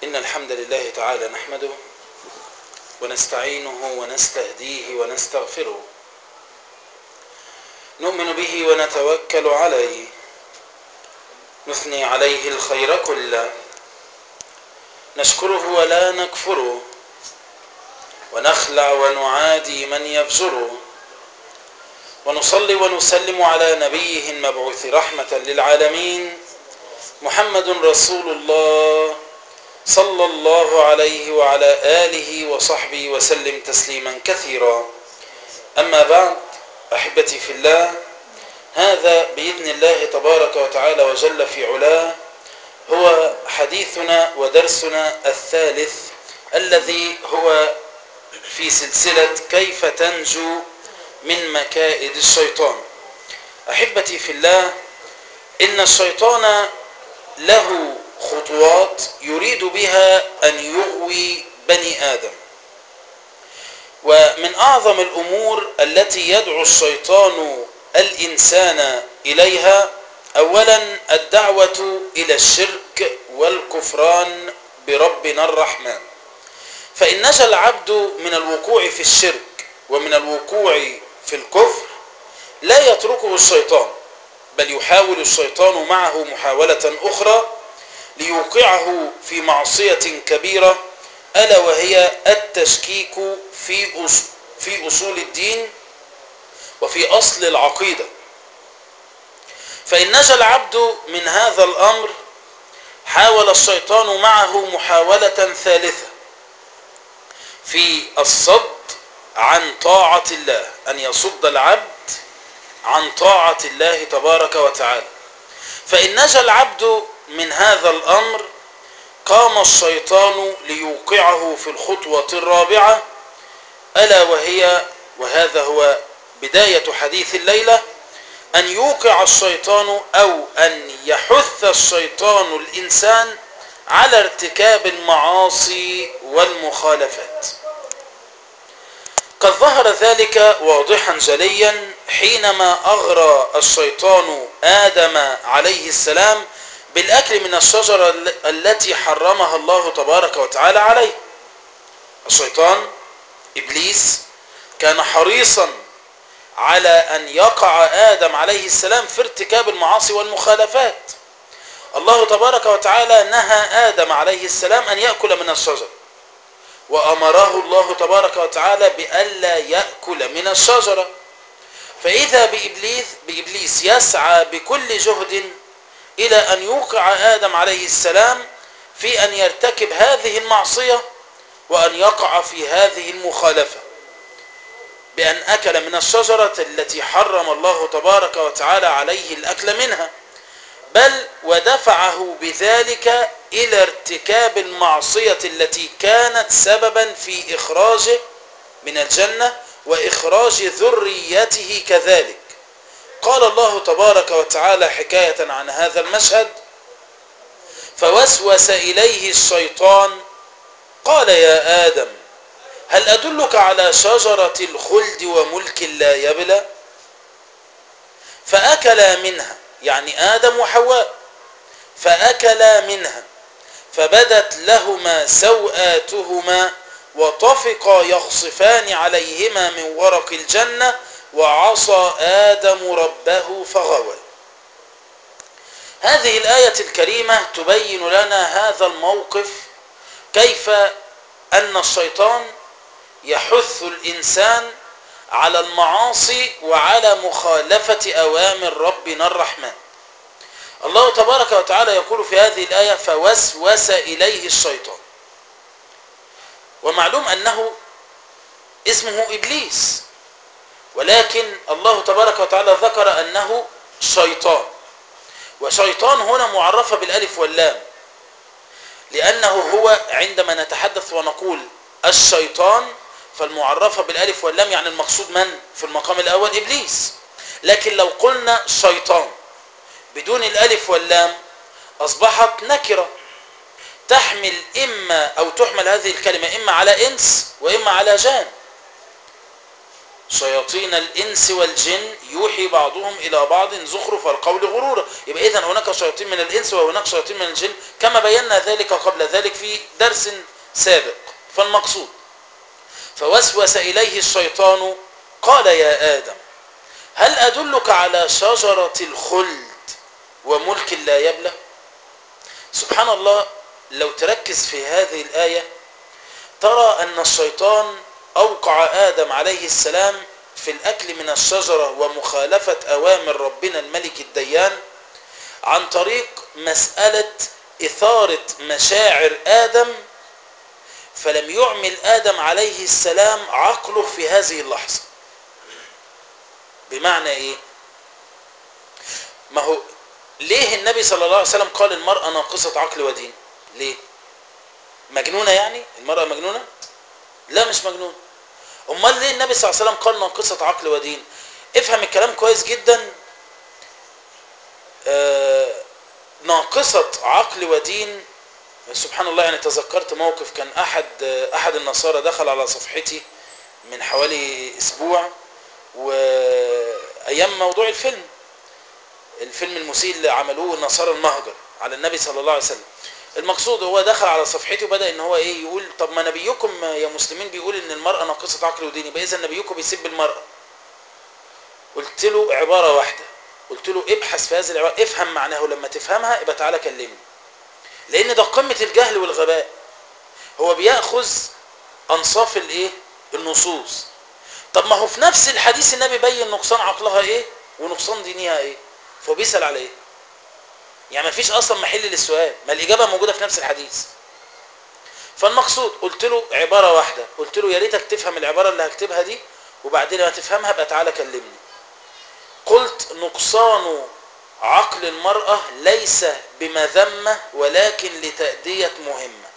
إن الحمد لله تعالى نحمده ونستعينه ونستهديه ونستغفره نؤمن به ونتوكل عليه نثني عليه الخير كله نشكره ولا نكفره ونخلع ونعادي من يفجره ونصلي ونسلم على نبيه المبعوث رحمة للعالمين محمد رسول الله صلى الله عليه وعلى آله وصحبه وسلم تسليما كثيرا أما بعد أحبتي في الله هذا بإذن الله تبارك وتعالى وجل في علاه هو حديثنا ودرسنا الثالث الذي هو في سلسلة كيف تنجو من مكائد الشيطان أحبتي في الله إن الشيطان له خطوات يريد بها أن يغوي بني آدم ومن أعظم الأمور التي يدعو الشيطان الإنسان إليها أولا الدعوة إلى الشرك والكفران بربنا الرحمن فإن نجا العبد من الوقوع في الشرك ومن الوقوع في الكفر لا يتركه الشيطان بل يحاول الشيطان معه محاولة أخرى ليوقعه في معصية كبيرة ألا وهي التشكيك في في أصول الدين وفي أصل العقيدة فإن نجا العبد من هذا الأمر حاول الشيطان معه محاولة ثالثة في الصد عن طاعة الله أن يصد العبد عن طاعة الله تبارك وتعالى فإن نجا العبد من هذا الأمر قام الشيطان ليوقعه في الخطوة الرابعة ألا وهي وهذا هو بداية حديث الليلة أن يوقع الشيطان أو أن يحث الشيطان الإنسان على ارتكاب المعاصي والمخالفات قد ظهر ذلك واضحا جليا حينما أغرى الشيطان آدم عليه السلام بالأكل من الشجرة التي حرمها الله تبارك وتعالى عليه الشيطان إبليس كان حريصا على أن يقع آدم عليه السلام في ارتكاب المعاصي والمخالفات الله تبارك وتعالى نهى آدم عليه السلام أن يأكل من الشجر وأمره الله تبارك وتعالى بألا يأكل من الشجرة فإذا بإبليس, بإبليس يسعى بكل جهد إلى أن يوقع آدم عليه السلام في أن يرتكب هذه المعصية وأن يقع في هذه المخالفة بأن أكل من الشجرة التي حرم الله تبارك وتعالى عليه الأكل منها بل ودفعه بذلك إلى ارتكاب المعصية التي كانت سببا في إخراجه من الجنة وإخراج ذريته كذلك قال الله تبارك وتعالى حكاية عن هذا المشهد فوسوس إليه الشيطان قال يا آدم هل أدلك على شجرة الخلد وملك لا يبلى فأكلا منها يعني آدم وحواء فأكلا منها فبدت لهما سوآتهما وطفقا يخصفان عليهما من ورق الجنة وعصى آدم ربه فغوى هذه الآية الكريمة تبين لنا هذا الموقف كيف أن الشيطان يحث الإنسان على المعاصي وعلى مخالفة أوامر ربنا الرحمن الله تبارك وتعالى يقول في هذه الآية فوسوس إليه الشيطان ومعلوم أنه اسمه إبليس ولكن الله تبارك وتعالى ذكر أنه شيطان وشيطان هنا معرفة بالألف واللام لأنه هو عندما نتحدث ونقول الشيطان فالمعرفة بالألف واللام يعني المقصود من في المقام الأول إبليس لكن لو قلنا شيطان بدون الألف واللام أصبحت نكرة تحمل إما أو تحمل هذه الكلمة إما على إنس وإما على جان شياطين الإنس والجن يوحي بعضهم إلى بعض زخرف القول غرورا يبقى إذن هناك شياطين من الإنس وهناك شياطين من الجن كما بينا ذلك قبل ذلك في درس سابق فالمقصود فوسوس إليه الشيطان قال يا آدم هل أدلك على شجرة الخلد وملك لا يبلى سبحان الله لو تركز في هذه الآية ترى أن الشيطان أوقع آدم عليه السلام في الأكل من الشجرة ومخالفة أوامر ربنا الملك الديان عن طريق مسألة إثارة مشاعر آدم فلم يعمل آدم عليه السلام عقله في هذه اللحظة بمعنى إيه ما هو ليه النبي صلى الله عليه وسلم قال المرأة ناقصة عقل ودين ليه مجنونة يعني المرأة مجنونة لا مش مجنونة امال ليه النبي صلى الله عليه وسلم قال ناقصة عقل ودين افهم الكلام كويس جدا آه ناقصة عقل ودين سبحان الله يعني تذكرت موقف كان احد احد النصارى دخل على صفحتي من حوالي اسبوع وايام موضوع الفيلم الفيلم المسيء اللي عملوه النصارى المهجر على النبي صلى الله عليه وسلم المقصود هو دخل على صفحتي وبدا ان هو ايه يقول طب ما نبيكم يا مسلمين بيقول ان المراه ناقصه عقل ودين يبقى اذا نبيكم بيسب المراه قلت له عباره واحده قلت له ابحث في هذه العباره افهم معناه لما تفهمها يبقى تعالى كلمني لان ده قمه الجهل والغباء هو بياخذ انصاف الايه النصوص طب ما هو في نفس الحديث النبي بين نقصان عقلها ايه ونقصان دينها ايه فهو بيسال على ايه يعني ما فيش اصلا محل للسؤال ما الاجابه موجوده في نفس الحديث فالمقصود قلت له عباره واحده قلت له يا ريتك تفهم العباره اللي هكتبها دي وبعدين لما تفهمها بقى تعالى كلمني قلت نقصان عقل المرأة ليس بمذمة ولكن لتأدية مهمة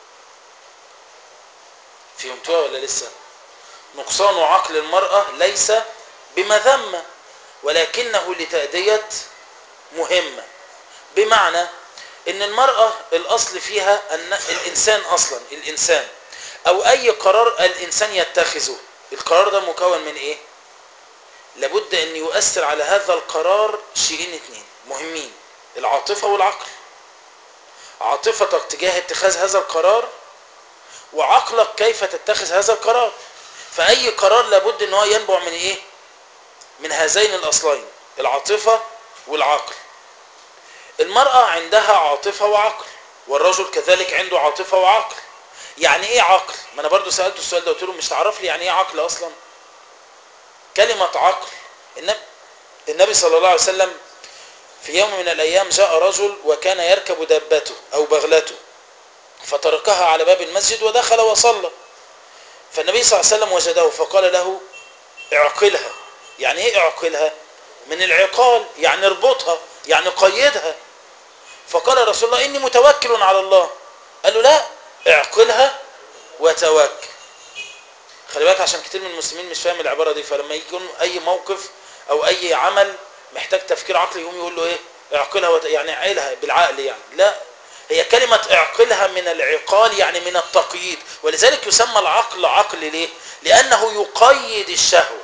فهمتوها ولا لسه نقصان عقل المرأة ليس بمذمة ولكنه لتأدية مهمة بمعنى ان المرأة الاصل فيها ان الانسان اصلا الانسان او اي قرار الانسان يتخذه القرار ده مكون من ايه لابد ان يؤثر على هذا القرار شيئين اتنين مهمين العاطفة والعقل عاطفتك تجاه اتخاذ هذا القرار وعقلك كيف تتخذ هذا القرار فاي قرار لابد ان هو ينبع من ايه من هذين الاصلين العاطفة والعقل المرأة عندها عاطفة وعقل والرجل كذلك عنده عاطفة وعقل يعني ايه عقل ما انا برضو سألته السؤال ده قلت له مش تعرف لي يعني ايه عقل اصلا كلمة عقل النبي, النبي صلى الله عليه وسلم في يوم من الايام جاء رجل وكان يركب دابته او بغلته فتركها على باب المسجد ودخل وصلى فالنبي صلى الله عليه وسلم وجده فقال له اعقلها يعني ايه اعقلها من العقال يعني اربطها يعني قيدها فقال رسول الله إني متوكل على الله قال له لا اعقلها وتوكل خلي بالك عشان كتير من المسلمين مش فاهم العبارة دي فلما يكون أي موقف أو أي عمل محتاج تفكير عقلي يقوم يقول له إيه اعقلها وت... يعني عقلها بالعقل يعني لا هي كلمة اعقلها من العقال يعني من التقييد ولذلك يسمى العقل عقل ليه لأنه يقيد الشهوة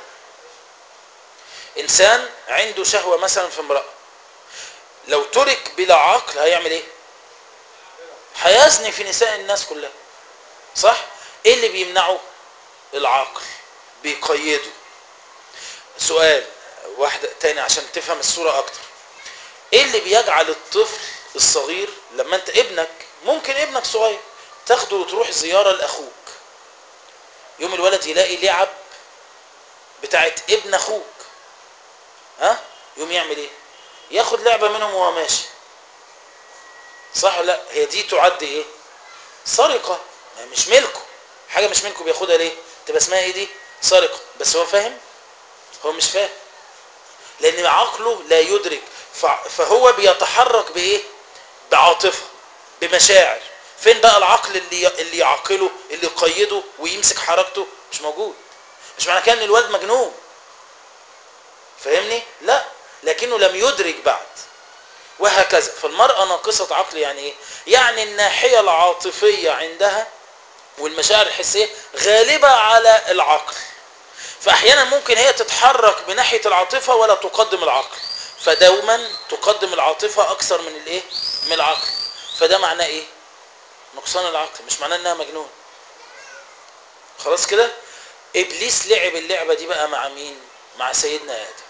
إنسان عنده شهوة مثلا في امرأة لو ترك بلا عقل هيعمل ايه هيزني في نساء الناس كلها صح ايه اللي بيمنعه العقل بيقيده سؤال واحدة تاني عشان تفهم الصورة اكتر ايه اللي بيجعل الطفل الصغير لما انت ابنك ممكن ابنك صغير تاخده وتروح زيارة لاخوك يوم الولد يلاقي لعب بتاعت ابن اخوك ها يوم يعمل ايه ياخد لعبة منهم وهو ماشي صح ولا لا هي دي تعد ايه سرقة مش ملكه حاجة مش ملكه بياخدها ليه تبقى اسمها ايه دي سرقة بس هو فاهم هو مش فاهم لان عقله لا يدرك فهو بيتحرك بايه بعاطفة بمشاعر فين بقى العقل اللي اللي يعقله اللي يقيده ويمسك حركته مش موجود مش معنى كده ان الواد مجنون فاهمني لا لكنه لم يدرك بعد وهكذا فالمرأة ناقصة عقل يعني ايه يعني الناحية العاطفية عندها والمشاعر الحسية غالبة على العقل فاحيانا ممكن هي تتحرك بناحيه العاطفه ولا تقدم العقل فدوما تقدم العاطفه اكثر من الايه من العقل فده معناه ايه نقصان العقل مش معناه انها مجنون خلاص كده ابليس لعب اللعبه دي بقى مع مين مع سيدنا ادم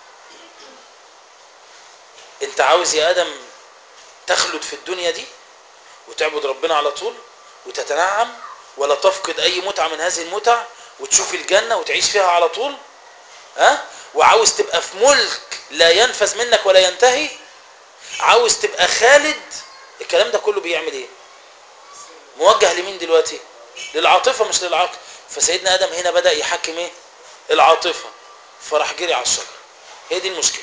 انت عاوز يا ادم تخلد في الدنيا دي وتعبد ربنا على طول وتتنعم ولا تفقد اي متعه من هذه المتع وتشوف الجنه وتعيش فيها على طول ها وعاوز تبقى في ملك لا ينفذ منك ولا ينتهي عاوز تبقى خالد الكلام ده كله بيعمل ايه موجه لمين دلوقتي للعاطفه مش للعقل فسيدنا ادم هنا بدا يحكم ايه العاطفه فراح جري على الشجره هي دي المشكله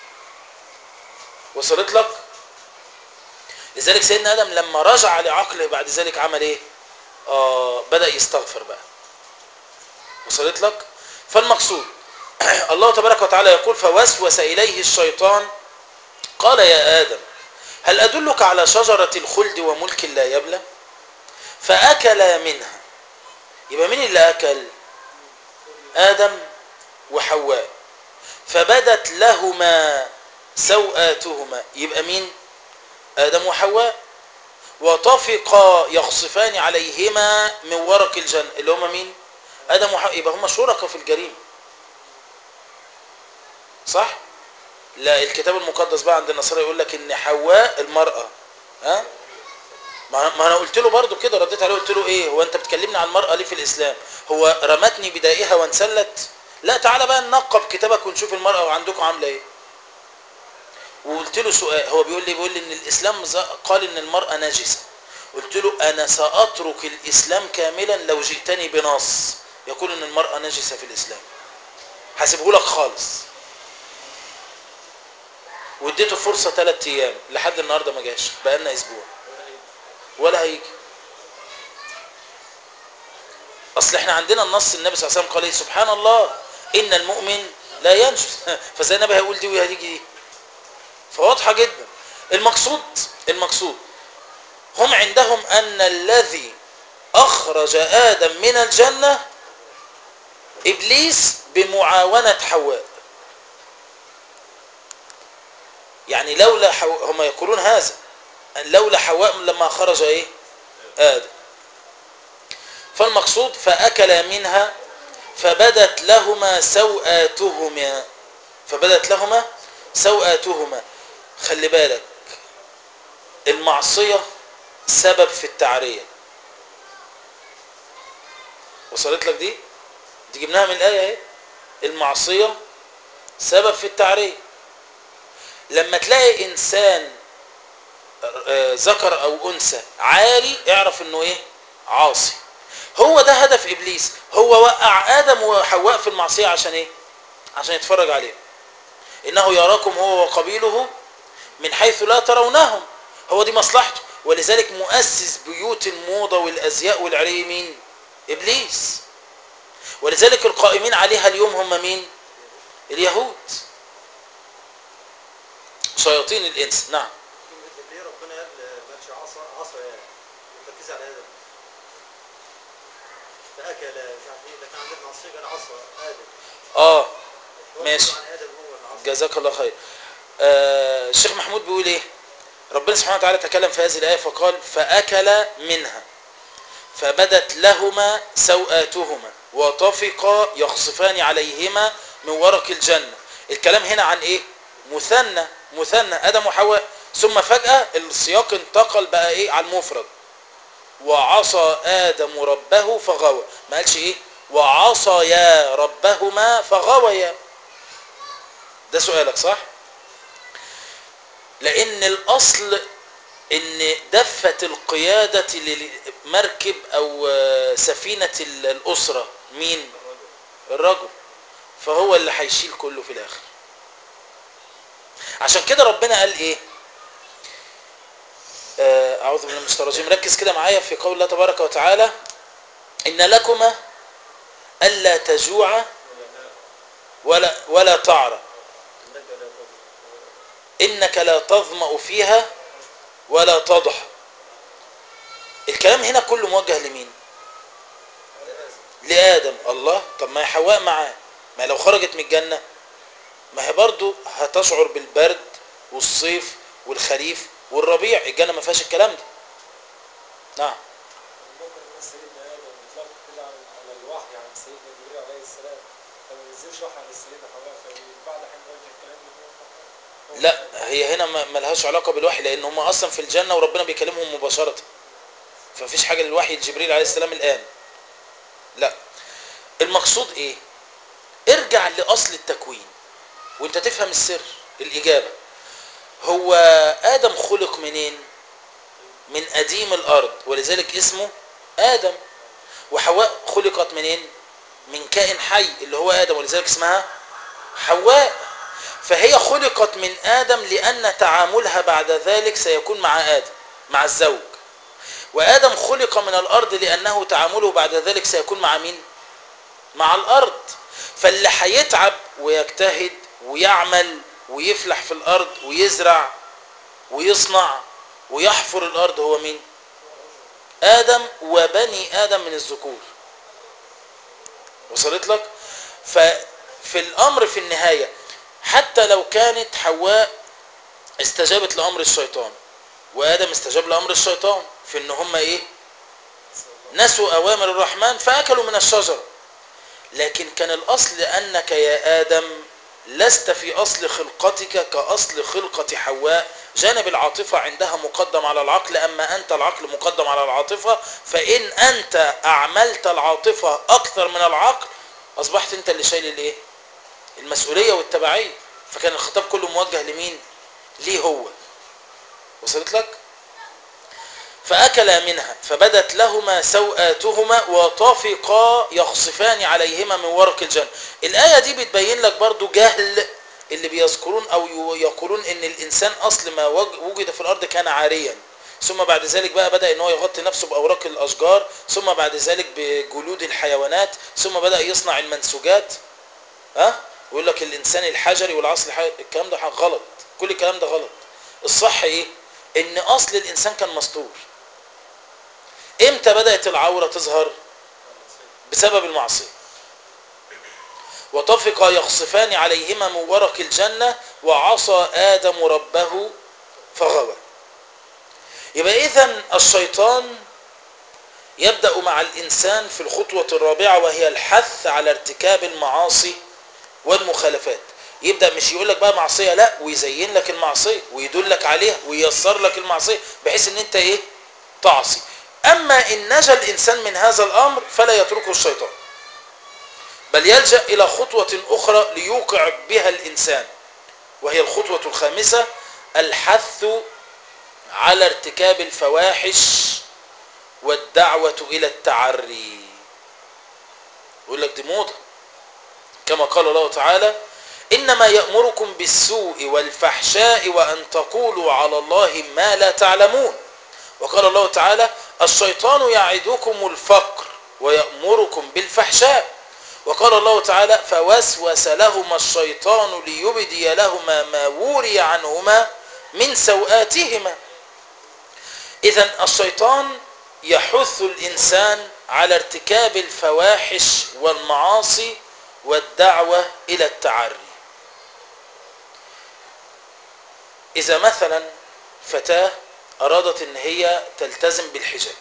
وصلت لك لذلك سيدنا ادم لما رجع لعقله بعد ذلك عمل ايه آه بدا يستغفر بقى وصلت لك فالمقصود الله تبارك وتعالى يقول فوسوس اليه الشيطان قال يا ادم هل ادلك على شجره الخلد وملك لا يبلى فاكلا منها يبقى مين اللي اكل ادم وحواء فبدت لهما سوآتهما يبقى مين آدم وحواء وطفقا يخصفان عليهما من ورق الجنة اللي هما مين آدم وحواء يبقى هما شركاء في الجريمة صح لا الكتاب المقدس بقى عند النصارى يقول لك ان حواء المرأة ها ما ما انا قلت له برضو كده رديت عليه قلت له ايه هو انت بتكلمني عن المرأة ليه في الاسلام هو رمتني بدائها وانسلت لا تعالى بقى ننقب كتابك ونشوف المرأة عندكم عاملة ايه وقلت له سؤال هو بيقول لي بيقول لي ان الاسلام قال ان المرأة نجسة قلت له انا ساترك الاسلام كاملا لو جئتني بنص يقول ان المرأة نجسة في الاسلام هسيبه لك خالص واديته فرصة ثلاث ايام لحد النهاردة ما جاش بقالنا اسبوع ولا هيجي اصل احنا عندنا النص النبي صلى الله عليه وسلم قال ايه سبحان الله ان المؤمن لا ينجس فزي النبي هيقول دي وهتيجي دي فواضحه جدا المقصود المقصود هم عندهم ان الذي اخرج ادم من الجنه ابليس بمعاونه حواء يعني لولا حو... هم يقولون هذا لولا حواء لما خرج ايه ادم فالمقصود فاكل منها فبدت لهما سوآتهما فبدت لهما سوآتهما خلي بالك المعصية سبب في التعرية وصلت لك دي دي جبناها من الآية اهي المعصية سبب في التعرية لما تلاقي إنسان ذكر أو أنثى عاري اعرف إنه إيه عاصي هو ده هدف إبليس هو وقع آدم وحواء في المعصية عشان إيه عشان يتفرج عليه إنه يراكم هو وقبيله من حيث لا ترونهم هو دي مصلحته ولذلك مؤسس بيوت الموضة والأزياء والعري مين إبليس ولذلك القائمين عليها اليوم هم مين اليهود شياطين الإنس نعم ليه ربنا قال ما قالش عصا عصا يعني مركز على ادم فاكل مش عارف ايه لكن عندنا معصيه قال عصا ادم آه هو ماشي. عن ادم هو العصا جزاك الله خير آه الشيخ محمود بيقول ايه ربنا سبحانه وتعالى تكلم في هذه الآية فقال فأكل منها فبدت لهما سوآتهما وطفقا يخصفان عليهما من ورق الجنة الكلام هنا عن ايه مثنى مثنى آدم وحواء ثم فجأة السياق انتقل بقى ايه على المفرد وعصى آدم ربه فغوى ما قالش ايه وعصيا ربهما فغويا ده سؤالك صح لان الاصل ان دفة القيادة لمركب او سفينة الاسرة مين الرجل فهو اللي هيشيل كله في الاخر عشان كده ربنا قال ايه آه، اعوذ بالله من الشيطان الرجيم ركز كده معايا في قول الله تبارك وتعالى ان لكما الا تجوع ولا ولا تعرى انك لا تضر انك لا تظمأ فيها ولا تضح الكلام هنا كله موجه لمين لآدم الله طب ما هي حواء معاه ما لو خرجت من الجنة ما هي برضو هتشعر بالبرد والصيف والخريف والربيع الجنة ما فيهاش الكلام ده نعم ممكن الناس سيدنا ادم يطلق كده على على الوحي عن سيدنا جبريل عليه السلام فما ينزلش وحي عن السيدة حواء فبعد حين وجه الكلام ده هو- هو لا هي هنا ما ما لهاش علاقة بالوحي لان هم اصلا في الجنة وربنا بيكلمهم مباشرة فمفيش حاجة للوحي لجبريل عليه السلام الان لا المقصود ايه ارجع لاصل التكوين وانت تفهم السر الاجابة هو ادم خلق منين من اديم الارض ولذلك اسمه ادم وحواء خلقت منين من كائن حي اللي هو ادم ولذلك اسمها حواء فهي خلقت من ادم لان تعاملها بعد ذلك سيكون مع ادم مع الزوج وادم خلق من الارض لانه تعامله بعد ذلك سيكون مع مين مع الارض فاللي هيتعب ويجتهد ويعمل ويفلح في الارض ويزرع ويصنع ويحفر الارض هو مين ادم وبني ادم من الذكور وصلت لك ففي الامر في النهايه حتى لو كانت حواء استجابت لامر الشيطان وادم استجاب لامر الشيطان في ان هم ايه نسوا اوامر الرحمن فاكلوا من الشجره لكن كان الاصل انك يا ادم لست في اصل خلقتك كاصل خلقه حواء جانب العاطفه عندها مقدم على العقل اما انت العقل مقدم على العاطفه فان انت اعملت العاطفه اكثر من العقل اصبحت انت اللي شايل الايه المسؤوليه والتبعيه فكان الخطاب كله موجه لمين ليه هو وصلت لك فأكلا منها فبدت لهما سوآتهما وطفقا يخصفان عليهما من ورق الجنة الآية دي بتبين لك برضو جهل اللي بيذكرون أو يو- يقولون إن الإنسان أصل ما وج- وجد في الأرض كان عاريا ثم بعد ذلك بقى بدأ إن هو يغطي نفسه بأوراق الأشجار ثم بعد ذلك بجلود الحيوانات ثم بدأ يصنع المنسوجات ها ويقول لك الإنسان الحجري والعصر الحجري الكلام ده غلط كل الكلام ده غلط الصح إيه إن أصل الإنسان كان مستور امتى بدأت العورة تظهر بسبب المعصية وطفقا يخصفان عليهما من ورق الجنة وعصى آدم ربه فغوى يبقى إذن الشيطان يبدأ مع الإنسان في الخطوة الرابعة وهي الحث على ارتكاب المعاصي والمخالفات يبدأ مش يقول لك بقى معصية لا ويزين لك المعصية ويدلك عليها وييسر لك المعصية بحيث ان انت ايه تعصي اما ان نجا الانسان من هذا الامر فلا يتركه الشيطان بل يلجأ الى خطوة اخرى ليوقع بها الانسان وهي الخطوة الخامسة الحث على ارتكاب الفواحش والدعوة الى التعري يقول لك دي موضة كما قال الله تعالى إنما يأمركم بالسوء والفحشاء وأن تقولوا على الله ما لا تعلمون وقال الله تعالى الشيطان يعدكم الفقر ويأمركم بالفحشاء وقال الله تعالى فوسوس لهما الشيطان ليبدي لهما ما وري عنهما من سوآتهما إذا الشيطان يحث الإنسان على ارتكاب الفواحش والمعاصي والدعوة إلى التعري إذا مثلا فتاة أرادت إن هي تلتزم بالحجاب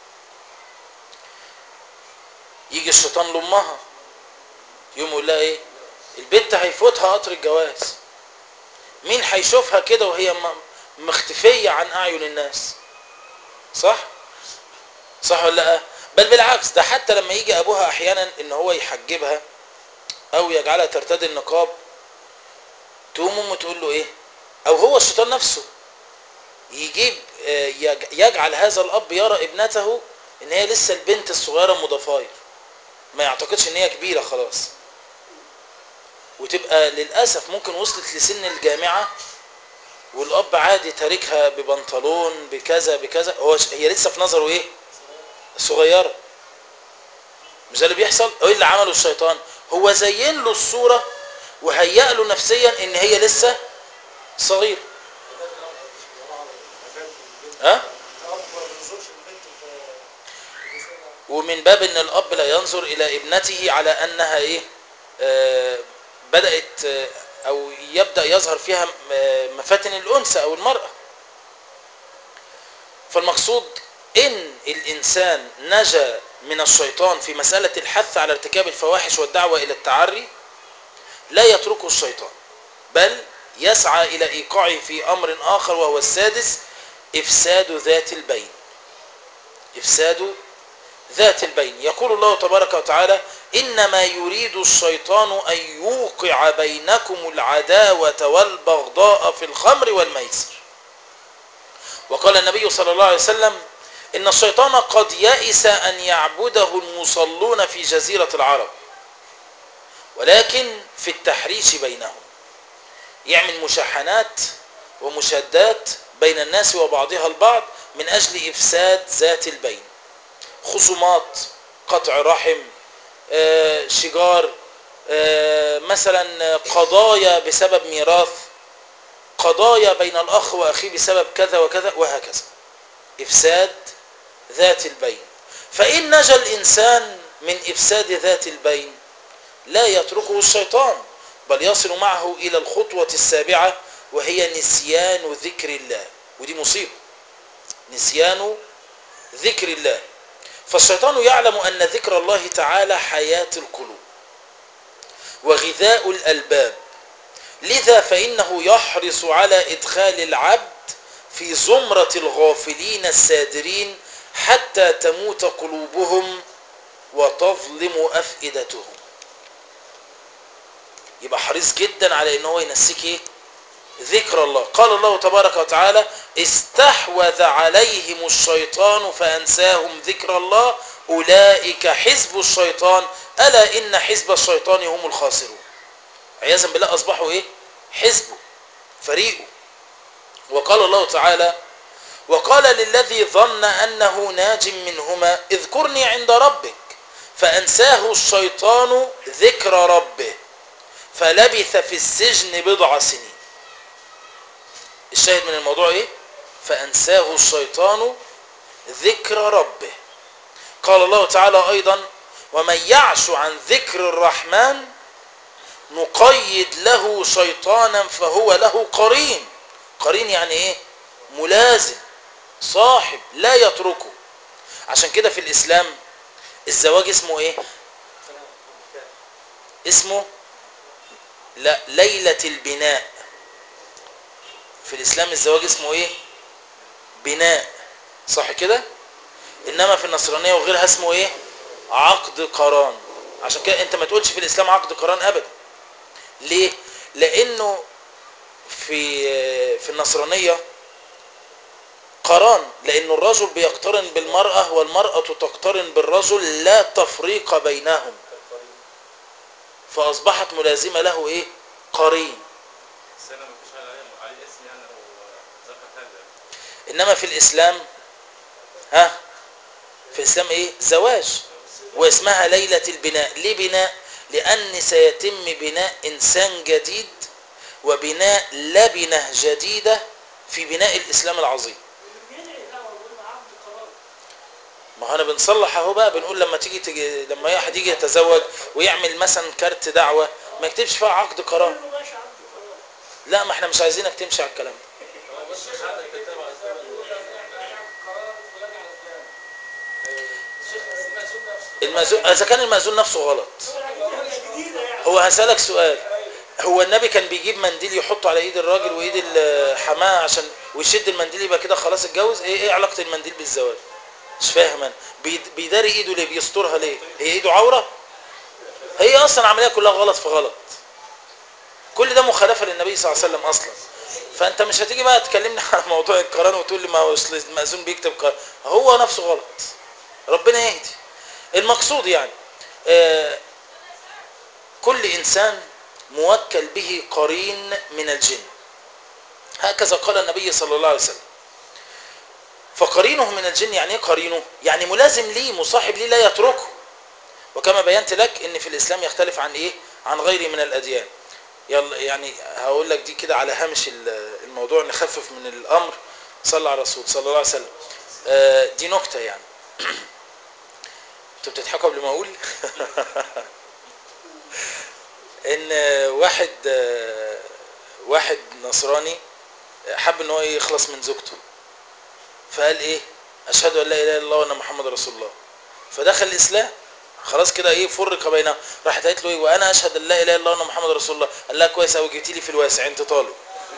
يجي الشيطان لأمها يوم يقول لها إيه البنت هيفوتها قطر الجواز مين هيشوفها كده وهي م- مختفية عن أعين الناس صح صح ولا لا بل بالعكس ده حتى لما يجي أبوها أحيانا إن هو يحجبها أو يجعلها ترتدي النقاب تقوم أمه تقول له إيه أو هو الشيطان نفسه يجيب آه، يج- يجعل هذا الأب يرى ابنته إن هي لسه البنت الصغيرة مضافاير ما يعتقدش إن هي كبيرة خلاص وتبقى للأسف ممكن وصلت لسن الجامعة والأب عادي تاركها ببنطلون بكذا بكذا هو ش- هي لسه في نظره إيه صغيرة مش ده اللي بيحصل ايه اللي عمله الشيطان هو زين له الصورة وهيأ له نفسيا ان هي لسه صغيرة وده الأب مش بيراعي مكان البنت ها الأب ما بينظرش البنت في في سنها. ومن باب ان الاب لا ينظر الى ابنته على انها ايه آه، بدأت آه، أو يبدأ يظهر فيها آه، مفاتن الأنثى أو المرأة فالمقصود إن الإنسان نجا من الشيطان في مسألة الحث على ارتكاب الفواحش والدعوة إلى التعري لا يتركه الشيطان بل يسعى إلى إيقاعه في أمر آخر وهو السادس إفساد ذات البين إفساد ذات البين يقول الله تبارك وتعالى إنما يريد الشيطان أن يوقع بينكم العداوة والبغضاء في الخمر والميسر وقال النبي صلى الله عليه وسلم إن الشيطان قد يئس أن يعبده المصلون في جزيرة العرب ولكن في التحريش بينهم يعمل مشاحنات ومشادات بين الناس وبعضها البعض من أجل إفساد ذات البين خصومات قطع رحم آه، شجار آه، مثلا قضايا بسبب ميراث قضايا بين الأخ وأخيه بسبب كذا وكذا وهكذا إفساد ذات البين فإن نجا الإنسان من إفساد ذات البين لا يتركه الشيطان بل يصل معه إلى الخطوة السابعة وهي نسيان ذكر الله ودي مصيبة نسيان ذكر الله فالشيطان يعلم أن ذكر الله تعالى حياة القلوب وغذاء الألباب لذا فإنه يحرص على إدخال العبد في زمرة الغافلين السادرين حتى تموت قلوبهم وتظلم أفئدتهم يبقى حريص جدا على ان هو ينسيك ايه ذكر الله قال الله تبارك وتعالى استحوذ عليهم الشيطان فأنساهم ذكر الله أولئك حزب الشيطان ألا إن حزب الشيطان هم الخاسرون عياذا بالله أصبحوا إيه حزبه فريقه وقال الله تعالى وقال للذي ظن أنه ناج منهما اذكرني عند ربك فأنساه الشيطان ذكر ربه فلبث في السجن بضع سنين الشاهد من الموضوع ايه فأنساه الشيطان ذكر ربه قال الله تعالى أيضا ومن يعش عن ذكر الرحمن نقيد له شيطانا فهو له قرين قرين يعني ايه ملازم صاحب لا يتركه عشان كده في الإسلام الزواج اسمه ايه اسمه لا ليلة البناء في الإسلام الزواج اسمه ايه بناء صح كده إنما في النصرانية وغيرها اسمه ايه عقد قران عشان كده انت ما تقولش في الإسلام عقد قران أبدا ليه لأنه في في النصرانية قران لأن الرجل بيقترن بالمرأة والمرأة تقترن بالرجل لا تفريق بينهم فأصبحت ملازمة له إيه قرين بس انا مفيش عليه عليه اسم يعني لو ذكر هذا إنما في الإسلام ها في الإسلام إيه زواج واسمها ليلة البناء ليه بناء لأن سيتم بناء إنسان جديد وبناء لبنة جديدة في بناء الإسلام العظيم ما هو انا بنصلح اهو بقى بنقول لما تيجي, تيجي لما واحد يجي يتزوج ويعمل مثلا كارت دعوه ما يكتبش فيها عقد قرار لا ما احنا مش عايزينك تمشي على الكلام ده الشيخ هذا الكتاب على قرار فلان على فلان الشيخ المأذون نفسه المأذون اذا كان المأذون نفسه غلط هو هسألك سؤال هو النبي كان بيجيب منديل يحطه على ايد الراجل وايد الحماه عشان ويشد المنديل يبقى كده خلاص اتجوز ايه ايه علاقه المنديل بالزواج مش فاهم انا بيد- بيداري ايده ليه بيسترها ليه هي ايده عوره هي اصلا عمليه كلها غلط في غلط كل ده مخالفه للنبي صلى الله عليه وسلم اصلا فانت مش هتيجي بقى تكلمني على موضوع القران وتقول لي ما هو أصل المأذون بيكتب قران هو نفسه غلط ربنا يهدي المقصود يعني آه كل انسان موكل به قرين من الجن هكذا قال النبي صلى الله عليه وسلم فقرينه من الجن يعني ايه قرينه يعني ملازم ليه مصاحب ليه لا يتركه وكما بينت لك ان في الاسلام يختلف عن ايه عن غيره من الاديان يلا يعني هقول لك دي كده على هامش ال- الموضوع نخفف من الامر صلى على الرسول صلى الله عليه وسلم آه، دي نكته يعني انتوا بتضحكوا قبل ما اقول ان واحد آه، واحد نصراني حب ان هو يخلص من زوجته فقال ايه اشهد ان لا اله الا الله وان محمد رسول الله فدخل الاسلام خلاص كده ايه فرق بينهم راحت قالت له ايه وانا اشهد ان لا اله الا الله وان محمد رسول الله قال لها كويس قوي جيتي لي في الواسع انت طالب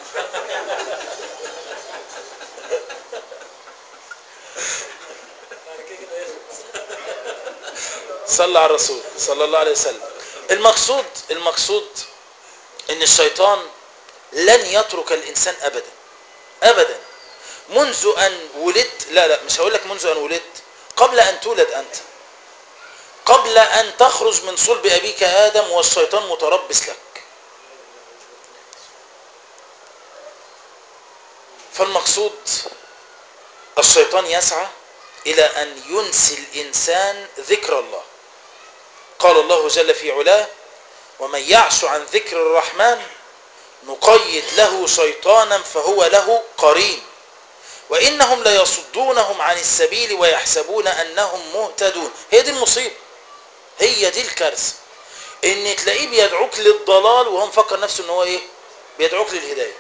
بعد كده كده يخلص صلى على الرسول صلى الله عليه وسلم المقصود المقصود ان الشيطان لن يترك الانسان ابدا ابدا منذ ان ولدت لا لا مش هقول لك منذ ان ولدت قبل ان تولد انت قبل ان تخرج من صلب ابيك ادم والشيطان متربص لك فالمقصود الشيطان يسعى الى ان ينسي الانسان ذكر الله قال الله جل في علاه ومن يعش عن ذكر الرحمن نقيد له شيطانا فهو له قرين وانهم ليصدونهم عن السبيل ويحسبون انهم مهتدون هي دي المصيبه هي دي الكارثه ان تلاقيه بيدعوك للضلال وهو مفكر نفسه ان هو ايه بيدعوك للهدايه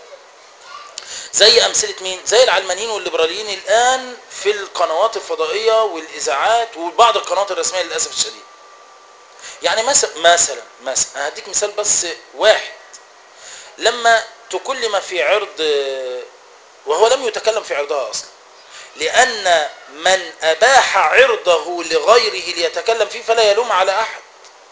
زي امثله مين زي العلمانيين والليبراليين الان في القنوات الفضائيه والاذاعات وبعض القنوات الرسميه للاسف الشديد يعني مثلا مثلا مثلا أنا هديك مثال بس واحد لما تكلم في عرض وهو لم يتكلم في عرضها اصلا لان من اباح عرضه لغيره ليتكلم فيه فلا يلوم على احد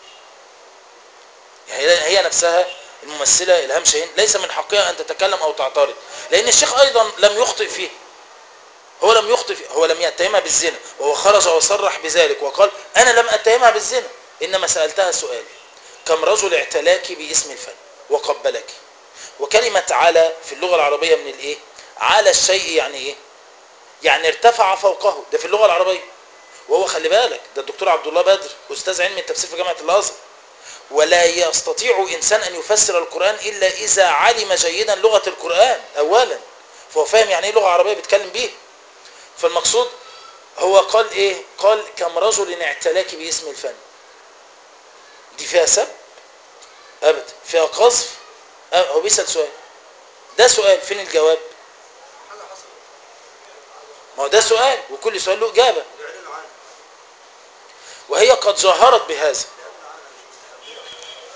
يعني هي هي نفسها الممثله الهام شاهين ليس من حقها ان تتكلم او تعترض لان الشيخ ايضا لم يخطئ فيه هو لم يخطئ فيه هو لم يتهمها بالزنا وهو خرج وصرح بذلك وقال انا لم اتهمها بالزنا انما سالتها سؤال كم رجل اعتلاك باسم الفن وقبلك وكلمه على في اللغه العربيه من الايه على الشيء يعني ايه يعني ارتفع فوقه ده في اللغه العربيه وهو خلي بالك ده الدكتور عبد الله بدر استاذ علم التفسير في جامعه الازهر ولا يستطيع انسان ان يفسر القران الا اذا علم جيدا لغه القران اولا فهو فاهم يعني ايه لغه عربيه بيتكلم بيها فالمقصود هو قال ايه قال كم رجل اعتلاك باسم الفن دي فيها سب ابدا فيها قذف أه هو بيسال سؤال ده سؤال فين الجواب حاجه حصلت ما هو ده سؤال وكل سؤال له اجابه بيعلنوا عنها وهي قد جاهرت بهذا بيعلنوا عنها مش مستخبيه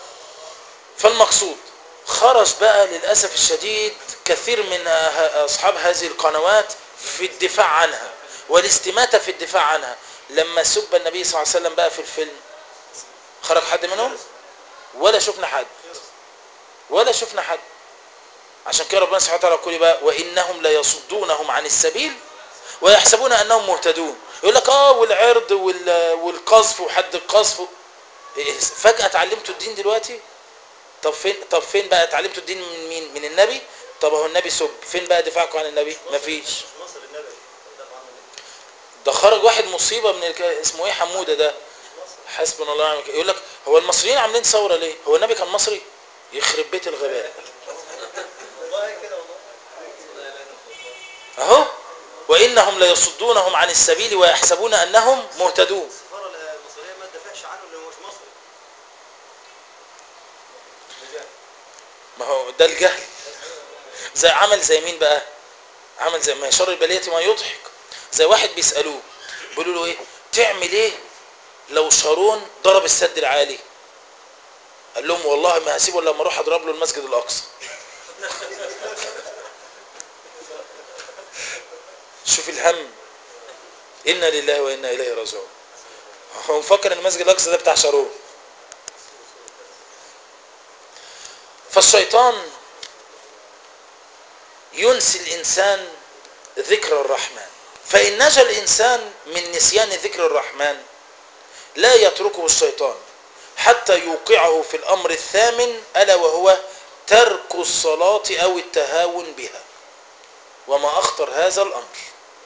فالمقصود خرج بقى للأسف الشديد كثير من ه- أصحاب هذه القنوات في الدفاع عنها والاستماتة في الدفاع عنها لما سب النبي صلى الله عليه وسلم بقى في الفيلم خرج حد منهم ولا شفنا حد ولا شفنا حد عشان كده ربنا سبحانه وتعالى يقول بقى وإنهم ليصدونهم عن السبيل ويحسبون أنهم مهتدون يقول لك اه والعرض وال- والقذف وحد القذف إيه، فجأة اتعلمتوا الدين دلوقتي طب فين طب فين بقى اتعلمتوا الدين من مين من النبي طب هو النبي سب فين بقى دفاعكم عن النبي مفيش مش مصر النبي دافع عنه ليه؟ ده خرج واحد مصيبه من الك... اسمه ايه حموده ده مش مصر حسبنا الله ونعم الوكيل يقول لك هو المصريين عاملين ثوره ليه هو النبي كان مصري يخرب بيت الغباء والله كده والله اهو وانهم ليصدونهم عن السبيل ويحسبون انهم مهتدون السفاره المصريه ما تدافعش عنه لانه مش مصري نجاح ما هو ده الجهل زي عمل زي مين بقى عمل زي ما شر البلية ما يضحك زي واحد بيسألوه بيقولوا له ايه تعمل ايه لو شارون ضرب السد العالي قال لهم والله ما هسيبه الا لما اروح اضرب له المسجد الاقصى شوف الهم انا لله وانا اليه راجعون هو مفكر ان المسجد الاقصى ده بتاع شارون فالشيطان ينسي الإنسان ذكر الرحمن فإن نجا الإنسان من نسيان ذكر الرحمن لا يتركه الشيطان حتى يوقعه في الأمر الثامن ألا وهو ترك الصلاة أو التهاون بها وما أخطر هذا الأمر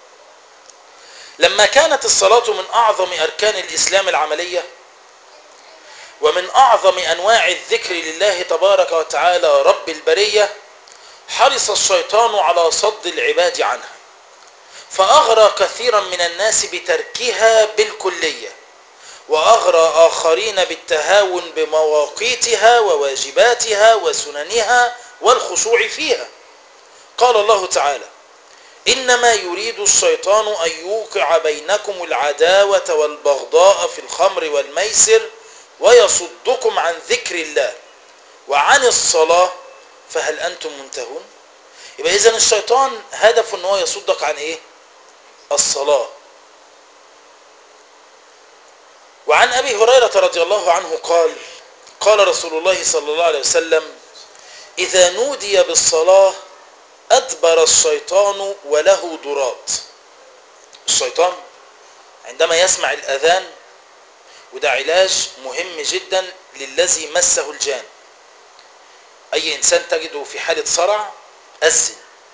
لما كانت الصلاة من أعظم أركان الإسلام العملية ومن أعظم أنواع الذكر لله تبارك وتعالى رب البرية حرص الشيطان على صد العباد عنها فأغرى كثيرا من الناس بتركها بالكلية وأغرى آخرين بالتهاون بمواقيتها وواجباتها وسننها والخشوع فيها قال الله تعالى إنما يريد الشيطان أن يوقع بينكم العداوة والبغضاء في الخمر والميسر ويصدكم عن ذكر الله وعن الصلاة فهل أنتم منتهون يبقى إذن الشيطان هدفه أن هو يصدك عن إيه الصلاة وعن أبي هريرة رضي الله عنه قال قال رسول الله صلى الله عليه وسلم إذا نودي بالصلاة أدبر الشيطان وله ضرات الشيطان عندما يسمع الأذان وده علاج مهم جدا للذي مسه الجان أي إنسان تجده في حالة صرع أذن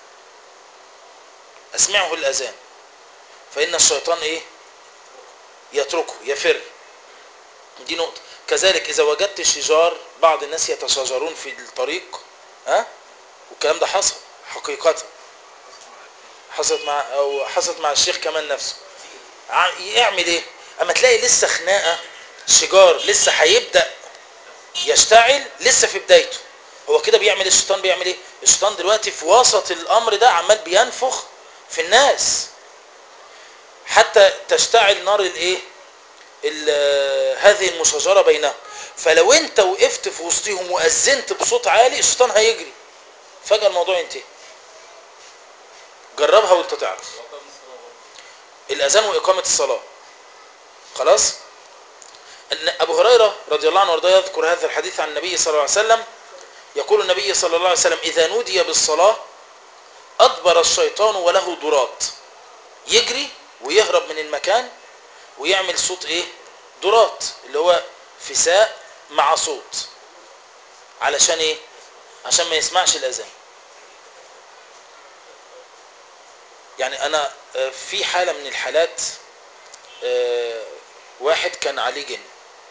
أسمعه الأذان فإن الشيطان إيه يتركه يفر دي نقطة كذلك إذا وجدت شجار بعض الناس يتشاجرون في الطريق ها والكلام ده حصل حقيقة حصلت مع أو حصلت مع الشيخ كمان نفسه ع- يعمل إيه أما تلاقي لسه خناقة شجار لسه هيبدأ يشتعل لسه في بدايته هو كده بيعمل إيه؟ الشيطان بيعمل ايه الشيطان دلوقتي في وسط الامر ده عمال بينفخ في الناس حتى تشتعل نار الايه ال- هذه المشاجره بينهم فلو انت وقفت في وسطهم واذنت بصوت عالي الشيطان هيجري فجاه الموضوع ينتهي جربها وانت تعرف وقام الصلاة برضه. الاذان واقامه الصلاه خلاص ان ابو هريره رضي الله عنه وارضاه يذكر هذا الحديث عن النبي صلى الله عليه وسلم يقول النبي صلى الله عليه وسلم اذا نودي بالصلاه ادبر الشيطان وله ضرات يجري ويهرب من المكان ويعمل صوت ايه ضرات اللي هو فساء مع صوت علشان ايه عشان ما يسمعش الاذان يعني انا آه، في حاله من الحالات آه، واحد كان عليه جن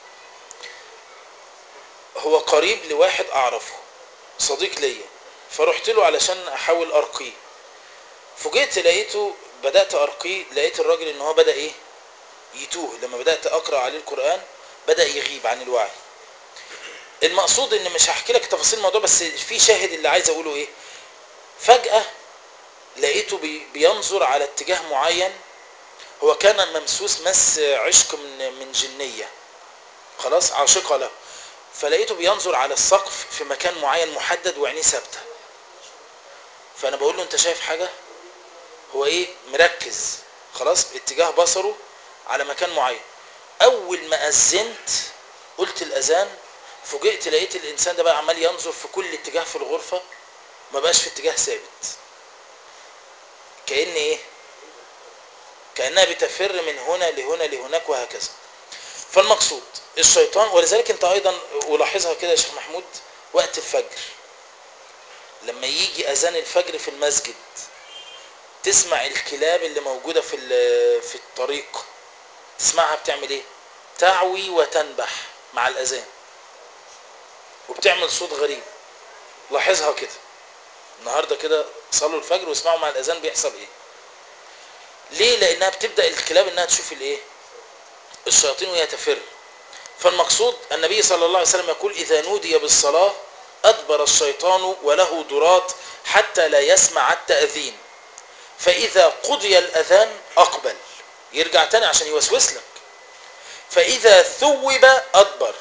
هو قريب لواحد اعرفه صديق ليا فرحت له علشان احاول ارقيه فوجئت لقيته بدات ارقيه لقيت الراجل ان هو بدا ايه يتوه لما بدات اقرا عليه القران بدا يغيب عن الوعي المقصود ان مش هحكي لك تفاصيل الموضوع بس في شاهد اللي عايز اقوله ايه فجاه لقيته بي- بينظر على اتجاه معين هو كان ممسوس مس عشق من من جنيه خلاص عاشقه له فلقيته بينظر على السقف في مكان معين محدد وعينيه ثابته فانا بقول له انت شايف حاجه هو ايه مركز خلاص اتجاه بصره على مكان معين اول ما اذنت قلت الاذان فوجئت لقيت الانسان ده بقى عمال ينظر في كل اتجاه في الغرفه ما بقاش في اتجاه ثابت كأن ايه كأنها بتفر من هنا لهنا لهناك وهكذا فالمقصود الشيطان ولذلك انت ايضا ولاحظها كده يا شيخ محمود وقت الفجر لما يجي اذان الفجر في المسجد تسمع الكلاب اللي موجودة في ال- في الطريق تسمعها بتعمل ايه تعوي وتنبح مع الاذان وبتعمل صوت غريب لاحظها كده النهارده كده صلوا الفجر واسمعوا مع الاذان بيحصل ايه ليه لانها بتبدا الكلاب انها تشوف الايه الشياطين وهي تفر فالمقصود النبي صلى الله عليه وسلم يقول اذا نودي بالصلاه ادبر الشيطان وله ضرات حتى لا يسمع التاذين فاذا قضي الاذان اقبل يرجع تاني عشان يوسوس لك فاذا ثوب ادبر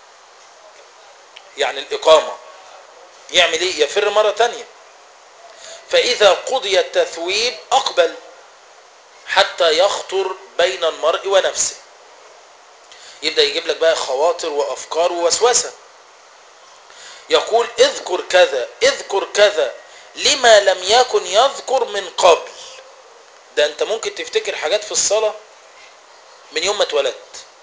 يعني الاقامه يعمل ايه يفر مره تانيه فإذا قضي التثويب أقبل حتى يخطر بين المرء ونفسه يبدأ يجيب لك بقى خواطر وأفكار ووسوسة يقول اذكر كذا اذكر كذا لما لم يكن يذكر من قبل ده انت ممكن تفتكر حاجات في الصلاة من يوم ما اتولدت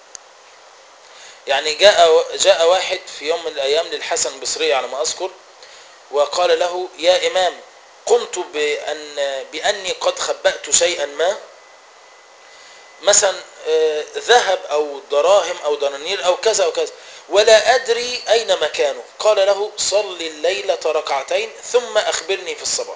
يعني جاء جاء واحد في يوم من الايام للحسن البصري على ما اذكر وقال له يا امام قمت بأن بأني قد خبأت شيئا ما مثلا آه، ذهب أو دراهم أو دنانير أو كذا أو كذا ولا أدري أين مكانه قال له صل الليلة ركعتين ثم أخبرني في الصباح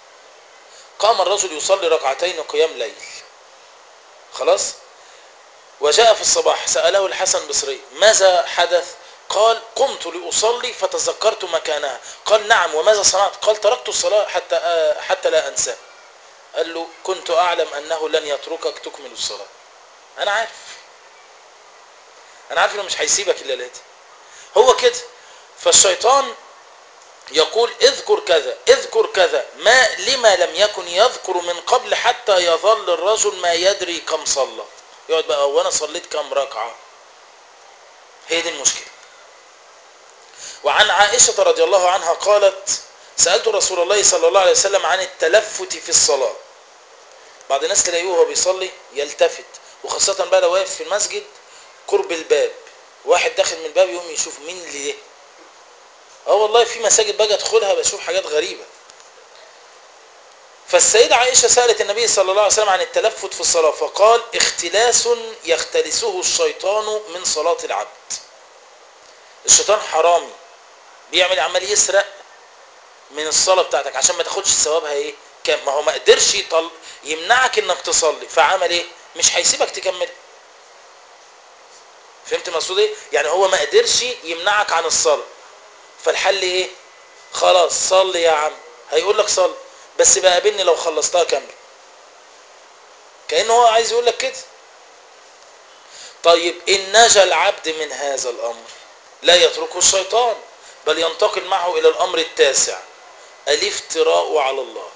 قام الرجل يصلي ركعتين قيام ليل خلاص وجاء في الصباح سأله الحسن البصري ماذا حدث قال قمت لأصلي فتذكرت مكانها قال نعم وماذا صنعت قال تركت الصلاة حتى آه حتى لا أنساه قال له كنت أعلم أنه لن يتركك تكمل الصلاة أنا عارف أنا عارف إنه مش هيسيبك إلا لاتي هو كده فالشيطان يقول اذكر كذا اذكر كذا ما لما لم يكن يذكر من قبل حتى يظل الرجل ما يدري كم صلى يقعد بقى وانا صليت كم ركعة هي دي المشكلة وعن عائشة رضي الله عنها قالت سألت رسول الله صلى الله عليه وسلم عن التلفت في الصلاة بعض الناس تلاقيه وهو بيصلي يلتفت وخاصة بقى لو واقف في المسجد قرب الباب واحد داخل من الباب يقوم يشوف مين اللي ده اه والله في مساجد باجي ادخلها بشوف حاجات غريبة فالسيدة عائشة سألت النبي صلى الله عليه وسلم عن التلفت في الصلاة فقال اختلاس يختلسه الشيطان من صلاة العبد الشيطان حرامي بيعمل عمال يسرق من الصلاة بتاعتك عشان ما تاخدش ثوابها ايه كام ما هو ما قدرش يطل يمنعك انك تصلي فعمل ايه مش هيسيبك تكمل فهمت المقصود ايه يعني هو ما قدرش يمنعك عن الصلاة فالحل ايه خلاص صلي يا عم هيقول لك صلي بس بقى قابلني لو خلصتها كامل كأنه هو عايز يقول لك كده طيب إن نجا العبد من هذا الأمر لا يتركه الشيطان بل ينتقل معه إلى الأمر التاسع الافتراء على الله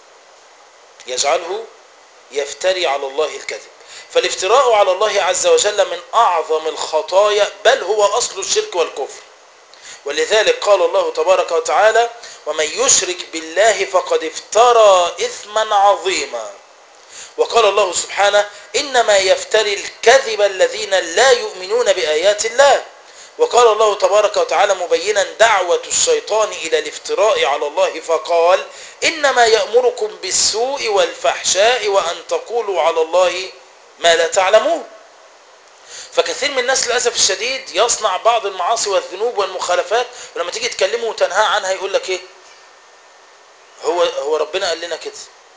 يجعله يفتري على الله الكذب فالافتراء على الله عز وجل من أعظم الخطايا بل هو أصل الشرك والكفر ولذلك قال الله تبارك وتعالى ومن يشرك بالله فقد افترى إثما عظيما وقال الله سبحانه إنما يفتري الكذب الذين لا يؤمنون بآيات الله وقال الله تبارك وتعالى مبينا دعوة الشيطان إلى الافتراء على الله فقال إنما يأمركم بالسوء والفحشاء وأن تقولوا على الله ما لا تعلمون فكثير من الناس للأسف الشديد يصنع بعض المعاصي والذنوب والمخالفات ولما تيجي تكلمه وتنهى عنها يقول لك ايه هو هو ربنا قال لنا كده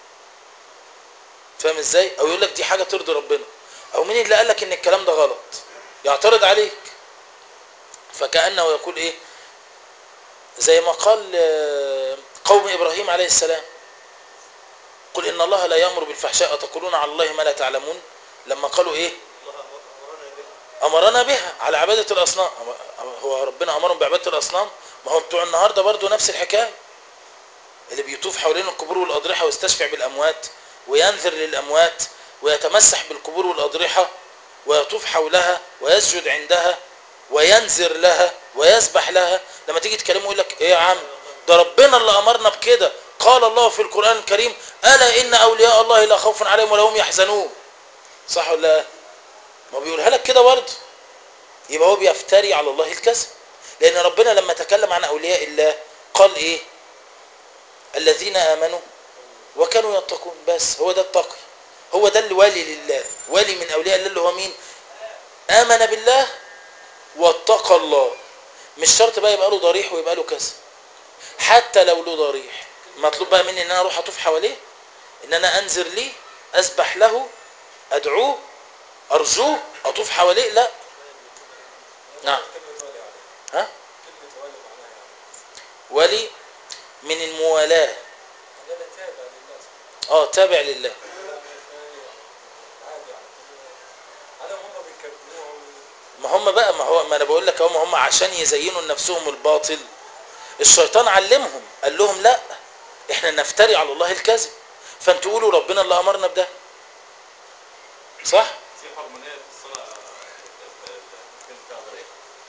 فاهم ازاي او يقول لك دي حاجه ترضي ربنا او مين اللي قال لك ان الكلام ده غلط يعترض عليك فكانه يقول ايه زي ما قال قوم ابراهيم عليه السلام قل ان الله لا يامر بالفحشاء تقولون على الله ما لا تعلمون لما قالوا ايه الله أمر- أمرنا به امرنا بها على عباده الاصنام هو ربنا امرهم بعباده الاصنام ما هو بتوع النهارده برضو نفس الحكايه اللي بيطوف حوالين القبور والاضرحه ويستشفع بالاموات وينذر للاموات ويتمسح بالقبور والاضرحه ويطوف حولها ويسجد عندها وينذر لها ويسبح لها لما تيجي تكلمه يقول لك ايه يا عم ده ربنا اللي امرنا بكده قال الله في القران الكريم الا ان اولياء الله لا خوف عليهم ولا هم يحزنون صح ولا لا ما بيقولها لك كده برضه يبقى هو بيفتري على الله الكذب لان ربنا لما تكلم عن اولياء الله قال ايه الذين امنوا وكانوا يتقون بس هو ده التقي هو ده الولي لله ولي من اولياء الله اللي هو مين امن بالله واتقى الله مش شرط بقى يبقى له ضريح ويبقى له كذا حتى لو له ضريح مطلوب بقى مني ان انا اروح اطوف حواليه ان انا انذر ليه اسبح له ادعوه ارجوه اطوف حواليه لا نعم كلمة ولي عليه ها كلمة ولي معناها يعني ولي من الموالاة ان انا تابع لله اه تابع لله لا، عادي يعني على هم بيكذبوها ما هم بقى ما هو ما انا بقول لك هم هم عشان يزينوا لنفسهم الباطل الشيطان علمهم قال لهم لا احنا نفتري على الله الكذب فانتوا قولوا ربنا اللي امرنا بده صح في حرمانية في الصلاة كان فيها ضريح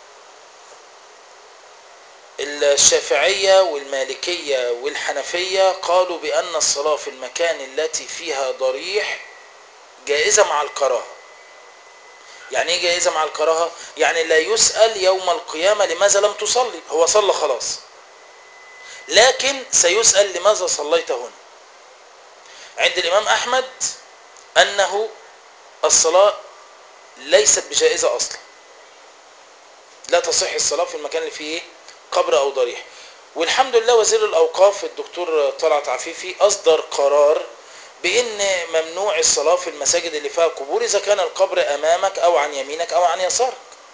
الشافعية والمالكية والحنفية قالوا بأن الصلاة في المكان التي فيها ضريح جائزة مع الكراهة يعني ايه جائزة مع الكراهة يعني لا يسأل يوم القيامة لماذا لم تصلي هو صلى خلاص لكن سيسأل لماذا صليت هنا عند الإمام أحمد أنه الصلاة ليست بجائزة أصلا لا تصح الصلاة في المكان اللي فيه إيه؟ قبر أو ضريح والحمد لله وزير الأوقاف الدكتور طلعت عفيفي أصدر قرار بان ممنوع الصلاه في المساجد اللي فيها قبور اذا كان القبر امامك او عن يمينك او عن يسارك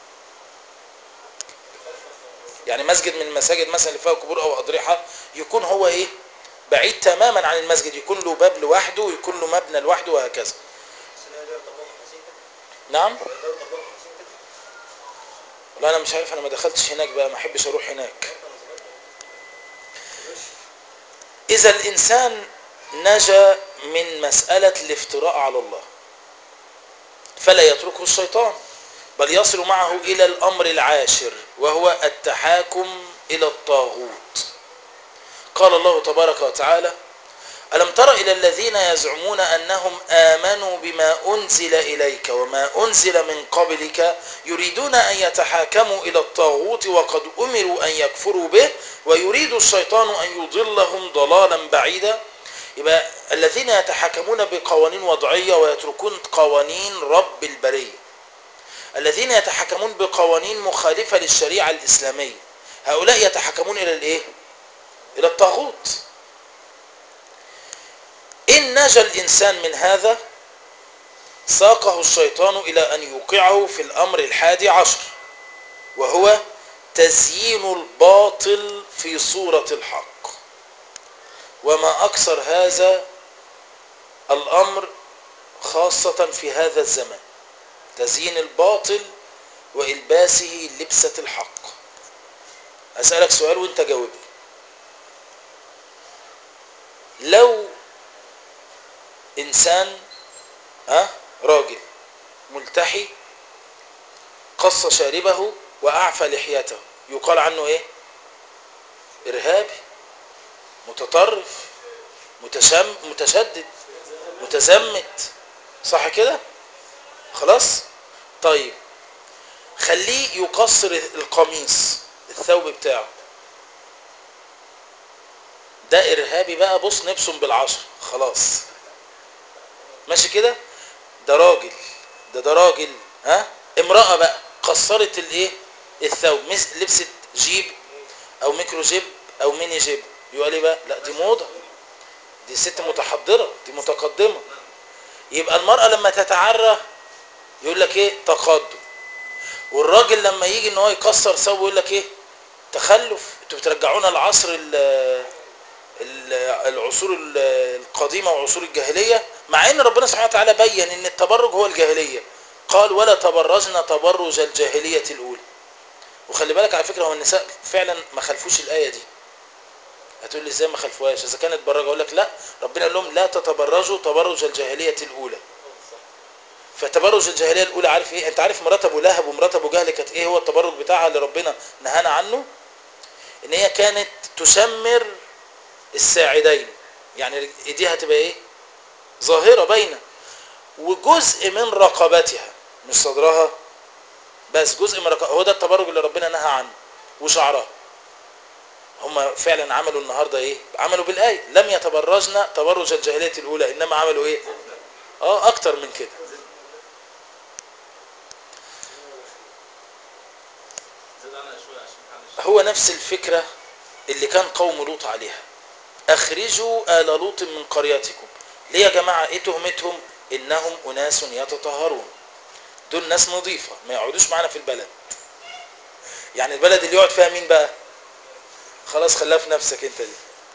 يعني مسجد من المساجد مثلا اللي فيها قبور او اضرحه يكون هو ايه بعيد تماما عن المسجد يكون له باب لوحده ويكون له مبنى لوحده وهكذا السنة دي طبقوا 50 كده نعم يقدروا يطبقوا 50 كده لا انا مش عارف انا ما دخلتش هناك بقى ما احبش اروح هناك أنا صغير. اذا الانسان نجا من مسألة الافتراء على الله فلا يتركه الشيطان بل يصل معه الى الامر العاشر وهو التحاكم الى الطاغوت قال الله تبارك وتعالى ألم تر إلى الذين يزعمون أنهم آمنوا بما أنزل إليك وما أنزل من قبلك يريدون أن يتحاكموا إلى الطاغوت وقد أمروا أن يكفروا به ويريد الشيطان أن يضلهم ضلالا بعيدا يبقى الذين يتحكمون بقوانين وضعية ويتركون قوانين رب البرية الذين يتحكمون بقوانين مخالفة للشريعة الإسلامية هؤلاء يتحكمون إلى الإيه؟ إلى الطاغوت إن نجا الإنسان من هذا ساقه الشيطان إلى أن يوقعه في الأمر الحادي عشر وهو تزيين الباطل في صورة الحق وما أكثر هذا الأمر خاصة في هذا الزمان تزيين الباطل وإلباسه لبسة الحق أسألك سؤال وانت جاوبني لو انسان ها راجل ملتحي قص شاربه واعفى لحيته يقال عنه ايه ارهابي متطرف متشم متشدد متزمت صح كده خلاص طيب خليه يقصر القميص الثوب بتاعه ده ارهابي بقى بص نبسم بالعشر خلاص ماشي كده ده راجل ده ده راجل ها امرأة بقى قصرت الايه الثوب مس- لبست جيب او ميكرو جيب او ميني جيب يقول لي بقى لا دي موضة دي ست متحضرة دي متقدمة يبقى المرأة لما تتعرى يقول لك ايه تقدم والراجل لما يجي ان هو يكسر ثوبه يقول لك ايه تخلف انتوا بترجعونا العصر ال- ال- العصور ال- القديمة وعصور الجاهلية مع ان ربنا سبحانه وتعالى بين ان التبرج هو الجاهلية قال ولا تبرجنا تبرج الجاهلية الاولى وخلي بالك على فكرة هو النساء فعلا ما خلفوش الآية دي هتقول لي ازاي ما خلفوهاش اذا كانت برجة اقول لك لا ربنا قال لهم لا تتبرجوا تبرج الجاهلية الاولى فتبرج الجاهلية الاولى عارف ايه انت عارف مرات ابو لهب ومرات ابو جهل كانت ايه هو التبرج بتاعها اللي ربنا نهانا عنه ان هي كانت تشمر الساعدين يعني ايديها تبقى ايه ظاهرة باينة وجزء من رقبتها مش صدرها بس جزء من رقبتها هو ده التبرج اللي ربنا نهى عنه وشعرها هم فعلا عملوا النهارده ايه عملوا بالايه لم يتبرجن تبرج الجاهليه الاولى انما عملوا ايه اه اكتر من كده زاد عنها شويه عشان محدش هو نفس الفكره اللي كان قوم لوط عليها اخرجوا ال لوط من قريتكم ليه يا جماعه ايه تهمتهم انهم اناس يتطهرون دول ناس نظيفه ما يقعدوش معانا في البلد يعني البلد اللي يقعد فيها مين بقى خلاص خلاها في نفسك انت دي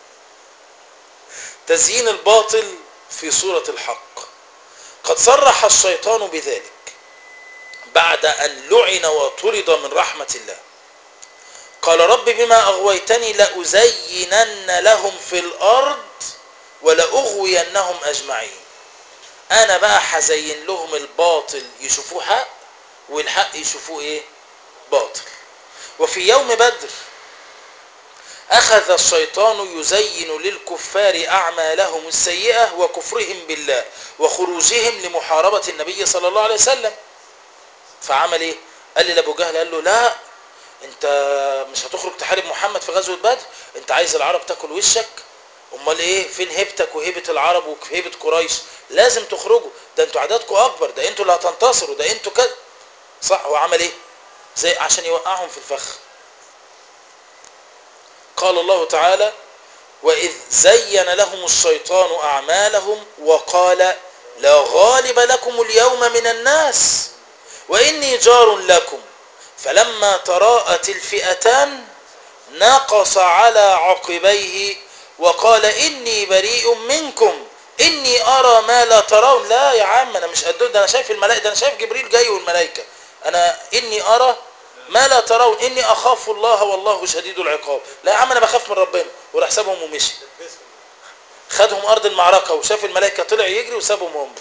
تزيين الباطل في صورة الحق قد صرح الشيطان بذلك بعد أن لعن وطرد من رحمة الله قال رب بما أغويتني لأزينن لهم في الأرض ولأغوينهم أجمعين أنا بقى هزين لهم الباطل يشوفوه حق والحق يشوفوه إيه باطل وفي يوم بدر أخذ الشيطان يزين للكفار أعمالهم السيئة وكفرهم بالله وخروجهم لمحاربة النبي صلى الله عليه وسلم فعمل إيه؟ قال لي لأبو جهل قال له لا أنت مش هتخرج تحارب محمد في غزوة بدر أنت عايز العرب تاكل وشك أمال إيه فين هيبتك وهيبة العرب وهيبة قريش لازم تخرجوا ده أنتوا عددكم أكبر ده أنتوا اللي هتنتصروا ده أنتوا كده صح هو عمل إيه؟ زي عشان يوقعهم في الفخ قال الله تعالى وإذ زين لهم الشيطان أعمالهم وقال لا غالب لكم اليوم من الناس وإني جار لكم فلما تراءت الفئتان نقص على عقبيه وقال إني بريء منكم إني أرى ما لا ترون لا يا عم أنا مش قد ده أنا شايف الملائكة ده أنا شايف جبريل جاي والملائكة أنا إني أرى ما لا ترون إني أخاف الله والله شديد العقاب لا يا عم أنا بخاف من ربنا وراح سابهم ومشي لبسهم خدهم أرض المعركة وشاف الملائكة طلع يجري وسابهم هم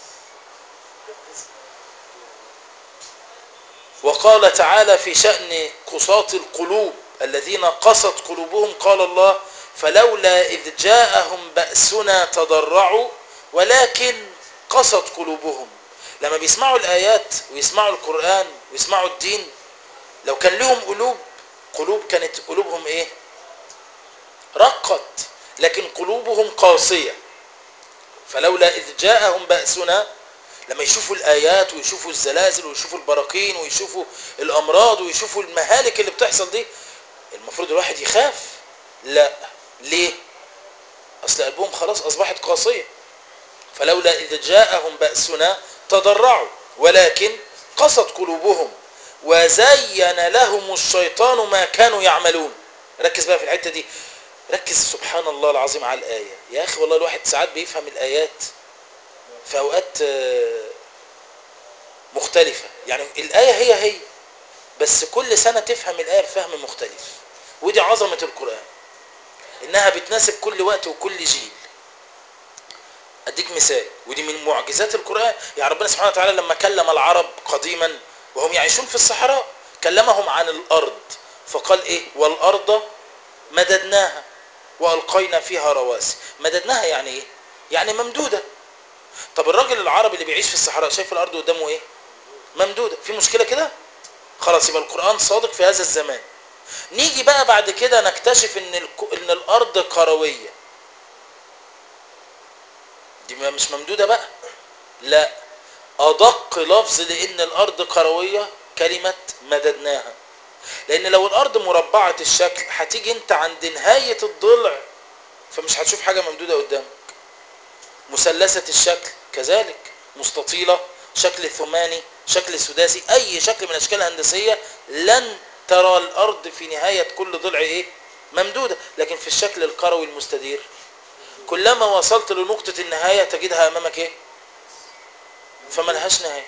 وقال تعالى في شأن قساة القلوب الذين قست قلوبهم قال الله فلولا إذ جاءهم بأسنا تضرعوا ولكن قست قلوبهم لما بيسمعوا الآيات ويسمعوا القرآن ويسمعوا الدين لو كان لهم قلوب قلوب كانت قلوبهم ايه رقت لكن قلوبهم قاسية فلولا إذ جاءهم بأسنا لما يشوفوا الآيات ويشوفوا الزلازل ويشوفوا البراكين ويشوفوا الأمراض ويشوفوا المهالك اللي بتحصل دي المفروض الواحد يخاف لا ليه أصل قلبهم خلاص أصبحت قاسية فلولا إذ جاءهم بأسنا تضرعوا ولكن قست قلوبهم وزين لهم الشيطان ما كانوا يعملون ركز بقى في الحتة دي ركز سبحان الله العظيم على الآية يا أخي والله الواحد ساعات بيفهم الآيات في أوقات آه، مختلفة يعني الآية هي هي بس كل سنة تفهم الآية بفهم مختلف ودي عظمة القرآن إنها بتناسب كل وقت وكل جيل أديك مثال ودي من معجزات القرآن يعني ربنا سبحانه وتعالى لما كلم العرب قديما وهم يعيشون في الصحراء كلمهم عن الأرض فقال إيه والأرض مددناها وألقينا فيها رواسي مددناها يعني إيه يعني ممدودة طب الراجل العربي اللي بيعيش في الصحراء شايف الأرض قدامه إيه ممدودة في مشكلة كده خلاص يبقى القرآن صادق في هذا الزمان نيجي بقى بعد كده نكتشف ان الك... ان الارض كرويه دي ما- مش ممدوده بقى لا ادق لفظ لان الارض كرويه كلمه مددناها لان لو الارض مربعه الشكل هتيجي انت عند نهايه الضلع فمش هتشوف حاجه ممدوده قدامك مثلثه الشكل كذلك مستطيله شكل ثماني شكل سداسي اي شكل من الاشكال الهندسيه لن ترى الارض في نهايه كل ضلع ايه ممدوده لكن في الشكل الكروي المستدير كلما وصلت لنقطه النهايه تجدها امامك ايه فما لهاش نهايه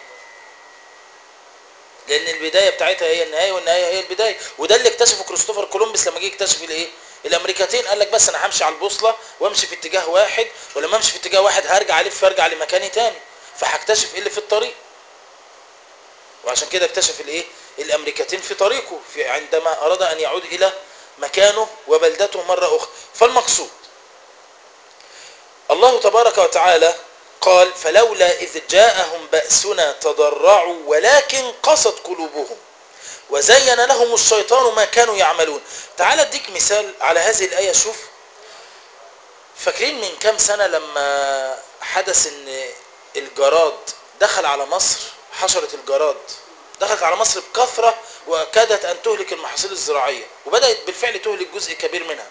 لان البدايه بتاعتها هي النهايه والنهايه هي البدايه وده اللي اكتشفه كريستوفر كولومبس لما جه يكتشف الايه الامريكتين قال لك بس انا همشي على البوصله وامشي في اتجاه واحد ولما امشي في اتجاه واحد هرجع الف وارجع لمكاني تاني فهكتشف ايه اللي في الطريق وعشان كده اكتشف الايه الامريكتين في طريقه في عندما اراد ان يعود الى مكانه وبلدته مره اخرى فالمقصود الله تبارك وتعالى قال فلولا اذ جاءهم باسنا تضرعوا ولكن قست قلوبهم وزين لهم الشيطان ما كانوا يعملون تعال اديك مثال على هذه الايه شوف فاكرين من كام سنه لما حدث ان الجراد دخل على مصر حشره الجراد دخلت على مصر بكثره وكادت ان تهلك المحاصيل الزراعيه وبدات بالفعل تهلك جزء كبير منها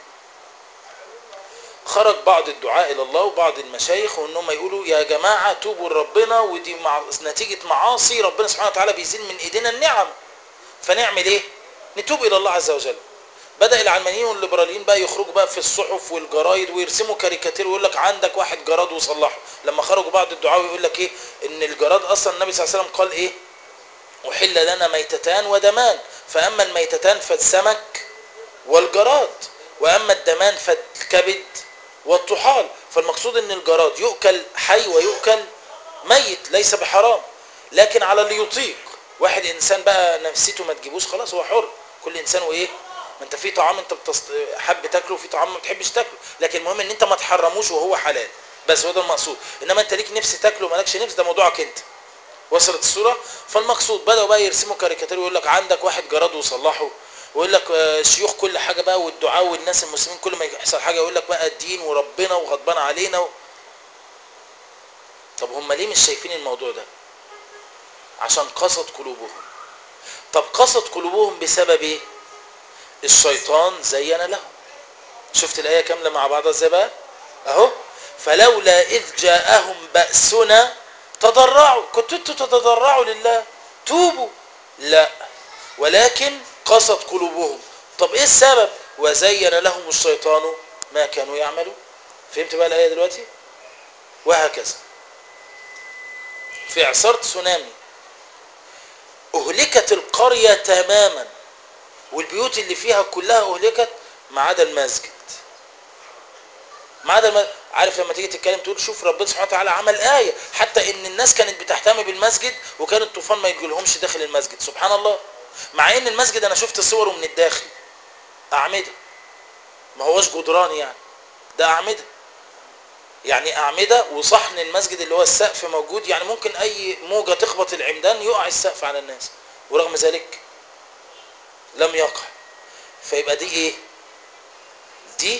خرج بعض الدعاء الى الله وبعض المشايخ وانهم يقولوا يا جماعه توبوا لربنا ودي مع... نتيجه معاصي ربنا سبحانه وتعالى بيزيل من ايدينا النعم فنعمل ايه نتوب الى الله عز وجل بدا العلمانيين والليبراليين بقى يخرجوا بقى في الصحف والجرايد ويرسموا كاريكاتير ويقول لك عندك واحد جراد وصلحه لما خرجوا بعض الدعاء يقول لك ايه ان الجراد اصلا النبي صلى الله عليه وسلم قال ايه احل لنا ميتتان ودمان فاما الميتتان فالسمك والجراد واما الدمان فالكبد والطحال فالمقصود ان الجراد يؤكل حي ويؤكل ميت ليس بحرام لكن على اللي يطيق واحد انسان بقى نفسيته ما تجيبوش خلاص هو حر كل انسان وايه ما انت في طعام انت بتص... حب تاكله وفي طعام ما بتحبش تاكله لكن المهم ان انت ما تحرموش وهو حلال بس هو ده المقصود انما انت ليك نفس تاكله مالكش نفس ده موضوعك انت وصلت الصوره فالمقصود بداوا بقى يرسموا كاريكاتير ويقول لك عندك واحد جراد وصلحه ويقول لك آه، شيوخ كل حاجه بقى والدعاء والناس المسلمين كل ما يحصل حاجه يقول لك بقى الدين وربنا وغضبان علينا و... طب هم ليه مش شايفين الموضوع ده عشان قست قلوبهم طب قست قلوبهم بسبب ايه الشيطان زين لهم شفت الآية كاملة مع بعضها ازاي بقى اهو فلولا إذ جاءهم بأسنا تضرعوا كنتوا انتوا تتضرعوا لله توبوا لا ولكن قست قلوبهم طب ايه السبب وزين لهم الشيطان ما كانوا يعملون فهمت بقى الآية دلوقتي وهكذا في إعصار تسونامي أهلكت القرية تماما والبيوت اللي فيها كلها أهلكت ما عدا المسجد ما عدا الم... عارف لما تيجي تتكلم تقول شوف ربنا سبحانه وتعالى عمل آية حتى إن الناس كانت بتهتم بالمسجد وكان الطوفان ما يجيلهمش داخل المسجد سبحان الله مع إن المسجد أنا شفت صوره من الداخل أعمدة ما هوش جدران يعني ده أعمدة يعني أعمدة وصحن المسجد اللي هو السقف موجود يعني ممكن أي موجة تخبط العمدان يقع السقف على الناس ورغم ذلك لم يقع فيبقى دي إيه دي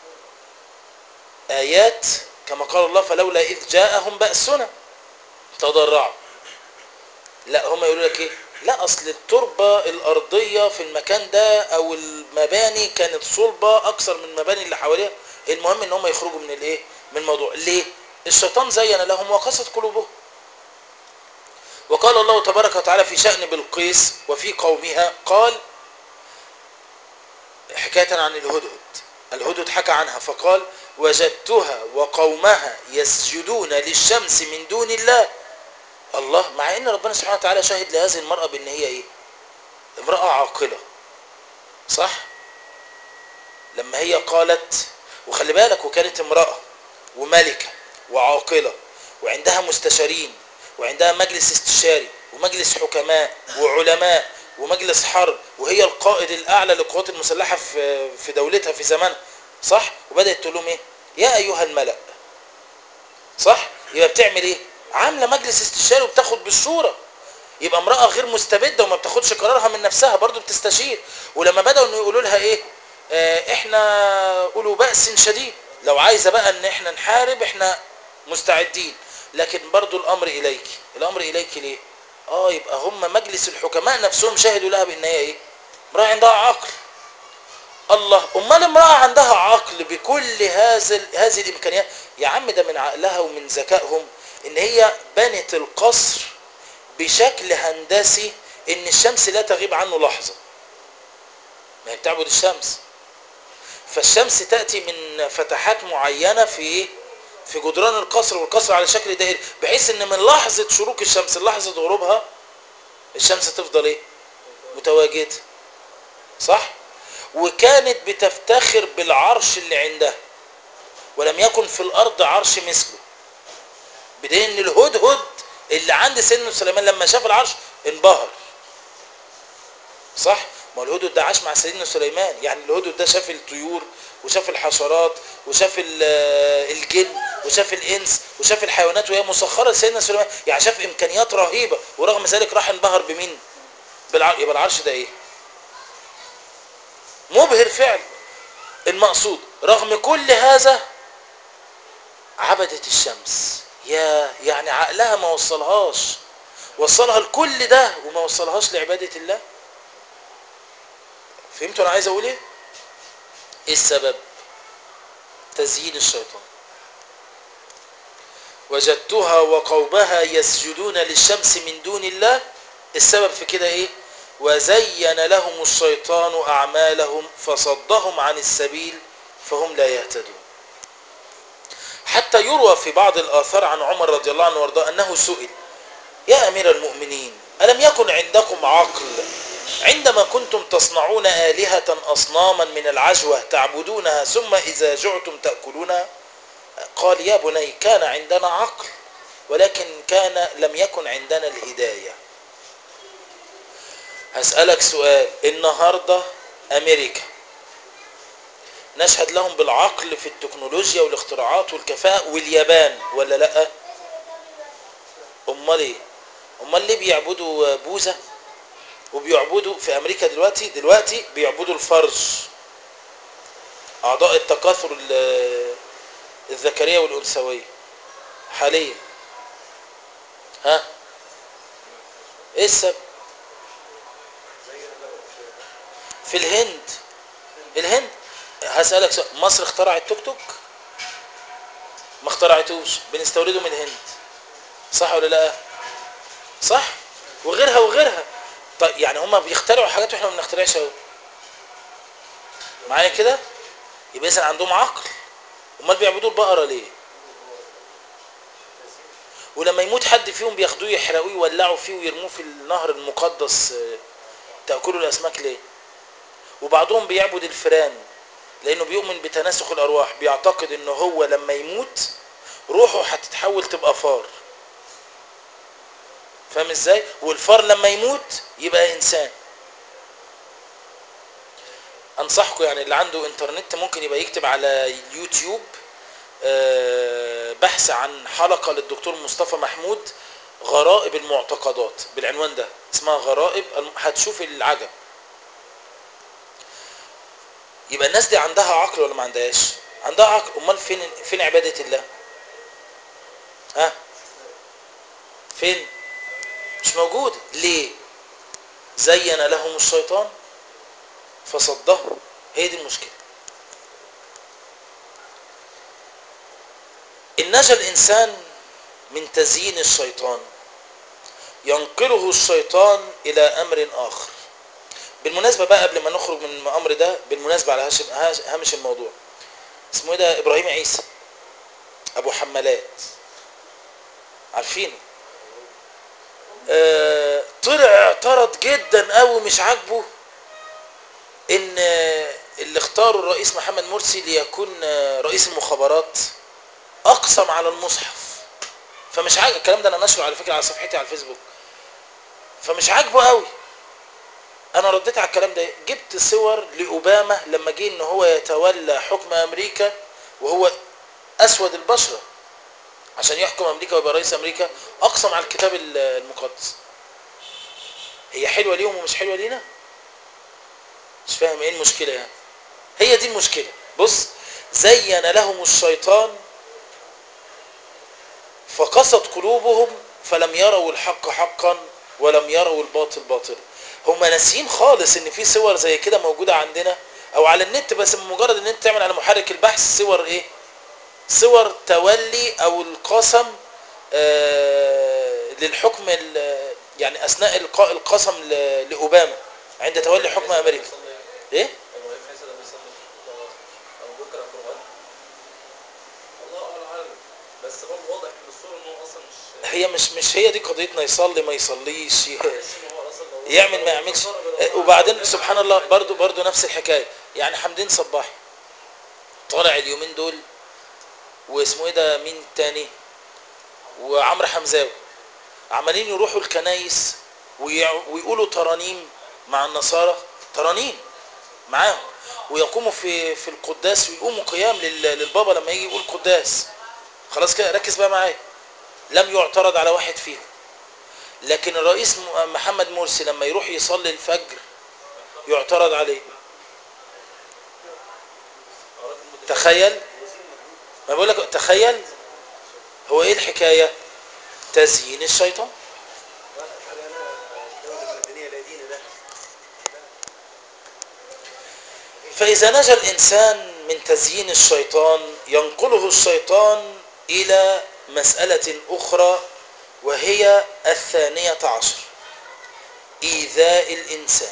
آيات كما قال الله فلولا إذ جاءهم بأسنا تضرعوا لا هم يقولوا لك إيه لا أصل التربة الأرضية في المكان ده أو المباني كانت صلبة أكثر من المباني اللي حواليها المهم إن هم يخرجوا من الإيه من الموضوع ليه الشيطان زين لهم وقست قلوبهم وقال الله تبارك وتعالى في شأن بلقيس وفي قومها قال حكاية عن الهدهد الهدهد حكى عنها فقال وجدتها وقومها يسجدون للشمس من دون الله الله مع ان ربنا سبحانه وتعالى شاهد لهذه المرأة بان هي ايه امرأة عاقلة صح لما هي قالت وخلي بالك وكانت امرأة وملكة وعاقلة وعندها مستشارين وعندها مجلس استشاري ومجلس حكماء وعلماء ومجلس حرب وهي القائد الاعلى للقوات المسلحه في في دولتها في زمانها صح وبدات تقول لهم ايه يا ايها الملا صح يبقى بتعمل ايه عامله مجلس استشاري وبتاخد بالشورى يبقى امراه غير مستبده وما بتاخدش قرارها من نفسها برضو بتستشير ولما بداوا انه يقولوا لها ايه آه احنا اولو باس شديد لو عايزه بقى ان احنا نحارب احنا مستعدين لكن برضو الامر اليك الامر اليك ليه اه يبقى هم مجلس الحكماء نفسهم شهدوا لها بان هي ايه امراه عندها عقل الله امال امراه عندها عقل بكل هذا هذه الامكانيات يا عم ده من عقلها ومن ذكائهم ان هي بنت القصر بشكل هندسي ان الشمس لا تغيب عنه لحظه ما هي بتعبد الشمس فالشمس تاتي من فتحات معينه في ايه في جدران القصر والقصر على شكل دائري بحيث ان من لحظة شروق الشمس لحظة غروبها الشمس تفضل ايه متواجدة صح وكانت بتفتخر بالعرش اللي عندها ولم يكن في الارض عرش مثله بدين ان الهدهد اللي عند سيدنا سليمان لما شاف العرش انبهر صح ما الهدهد ده عاش مع سيدنا سليمان يعني الهدهد ده شاف الطيور وشاف الحشرات وشاف الجن وشاف الانس وشاف الحيوانات وهي مسخره لسيدنا سليمان يعني شاف امكانيات رهيبه ورغم ذلك راح انبهر بمين بالعرش يبقى العرش ده ايه مبهر فعل المقصود رغم كل هذا عبدت الشمس يا يعني عقلها ما وصلهاش وصلها لكل ده وما وصلهاش لعباده الله فهمتوا انا عايز اقول ايه ايه السبب تزيين الشيطان وجدتها وقومها يسجدون للشمس من دون الله السبب في كده ايه وزين لهم الشيطان اعمالهم فصدهم عن السبيل فهم لا يهتدون حتى يروى في بعض الاثار عن عمر رضي الله عنه وارضاه انه سئل يا امير المؤمنين الم يكن عندكم عقل عندما كنتم تصنعون آلهة أصناما من العجوة تعبدونها ثم إذا جعتم تأكلونها قال يا بني كان عندنا عقل ولكن كان لم يكن عندنا الهداية هسألك سؤال النهاردة أمريكا نشهد لهم بالعقل في التكنولوجيا والاختراعات والكفاءة واليابان ولا لا امال ايه امال ليه بيعبدوا بوذا وبيعبدوا في امريكا دلوقتي دلوقتي بيعبدوا الفرج اعضاء التكاثر الذكريه والانثويه حاليا ها ايه السبب في الهند الهند هسألك سؤال مصر اخترعت التوك توك ما اخترعتوش بنستورده من الهند صح ولا لا صح وغيرها وغيرها طيب يعني هما بيخترعوا حاجات واحنا ما بنخترعش اهو معايا كده يبقى اذا عندهم عقل امال بيعبدوا البقره ليه ولما يموت حد فيهم بياخدوه يحرقوه يولعوا فيه ويرموه في النهر المقدس آه، تاكلوا الاسماك ليه وبعضهم بيعبد الفئران لانه بيؤمن بتناسخ الارواح بيعتقد ان هو لما يموت روحه هتتحول تبقى فار فاهم ازاي والفار لما يموت يبقى انسان انصحكم يعني اللي عنده انترنت ممكن يبقى يكتب على اليوتيوب آه، بحث عن حلقة للدكتور مصطفى محمود غرائب المعتقدات بالعنوان ده اسمها غرائب الم- هتشوف العجب يبقى الناس دي عندها عقل ولا ما عندهاش عندها عقل امال فين فين عبادة الله ها فين مش موجود ليه زين لهم الشيطان فصدهم هي دي المشكلة إن نجا الإنسان من تزيين الشيطان ينقله الشيطان إلى أمر آخر بالمناسبة بقى قبل ما نخرج من الأمر ده بالمناسبة على هاشم- هاش- هامش الموضوع اسمه ايه ده إبراهيم عيسى أبو حمالات عارفينه آه طلع اعترض جدا قوي مش عاجبه ان آه، اللي اختاروا الرئيس محمد مرسي ليكون آه، رئيس المخابرات اقسم على المصحف فمش عاجب الكلام ده انا نشره على فكره على صفحتي على الفيسبوك فمش عاجبه قوي انا رديت على الكلام ده جبت صور لاوباما لما جه ان هو يتولى حكم امريكا وهو اسود البشره عشان يحكم امريكا ويبقى رئيس امريكا اقسم على الكتاب ال- المقدس هي حلوه ليهم ومش حلوه لينا مش فاهم ايه المشكله يعني هي دي المشكله بص زين لهم الشيطان فقست قلوبهم فلم يروا الحق حقا ولم يروا الباطل باطلا هم ناسيين خالص ان في صور زي كده موجوده عندنا او على النت بس مجرد ان انت تعمل على محرك البحث صور ايه صور تولي او القسم آه للحكم ال- يعني اثناء القاء القسم ل- لاوباما عند تولي حكم امريكا ايه ابراهيم عيسى ده بيصلي في القرآن او بيقرا القرآن الله اعلم بس برضه واضح من الصورة ان هو اصلا مش هي مش مش هي دي قضيتنا يصلي ما يصليش ي- معلش ان هو اصلا لو- يعمل ما لو يعملش كفر بالله وبعدين عز وجل سبحان الله برضو برضو نفس الحكايه يعني حمدين صباحي طالع اليومين دول واسمه ايه ده مين تاني وعمرو حمزاوي عمالين يروحوا الكنايس ويع- ويقولوا ترانيم مع النصارى ترانيم معاهم ويقوموا في في القداس ويقوموا قيام لل- للبابا لما يجي يقول قداس خلاص كده ركز بقى معايا لم يعترض على واحد فيهم لكن الرئيس م- محمد مرسي لما يروح يصلي الفجر يعترض عليه قرات المتشابه. تخيل ما بقول لك تخيل هو ايه الحكايه تزيين الشيطان لا، قال انا الدولة المدنية لا دين لها فاذا نجا الانسان من تزيين الشيطان ينقله الشيطان الى مساله اخرى وهي الثانيه عشر ايذاء الانسان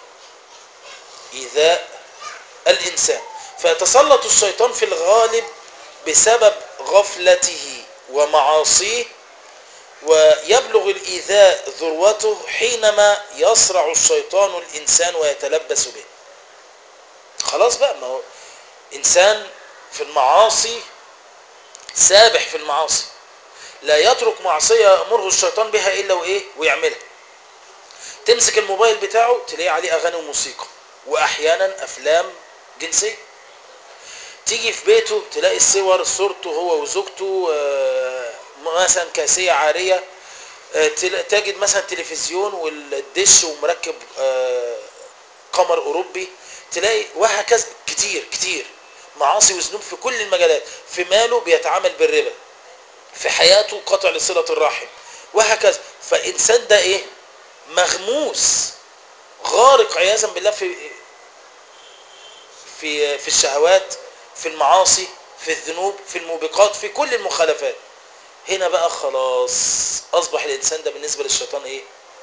ايذاء الانسان فيتسلط الشيطان في الغالب بسبب غفلته ومعاصيه ويبلغ الإيذاء ذروته حينما يصرع الشيطان الإنسان ويتلبس به خلاص بقى ما هو إنسان في المعاصي سابح في المعاصي لا يترك معصية يأمره الشيطان بها إلا وإيه ويعملها تمسك الموبايل بتاعه تلاقي عليه أغاني وموسيقى وأحيانا أفلام جنسية تيجي في بيته تلاقي الصور صورته هو وزوجته آه، مثلا كاسية عارية آه، تل- تجد مثلا تلفزيون والدش ومركب آه، قمر أوروبي تلاقي وهكذا كتير كتير معاصي وذنوب في كل المجالات في ماله بيتعامل بالربا في حياته قطع لصلة الرحم وهكذا فإنسان ده إيه مغموس غارق عياذا بالله في في في الشهوات في المعاصي في الذنوب في الموبقات في كل المخالفات هنا بقى خلاص اصبح الانسان ده بالنسبه للشيطان ايه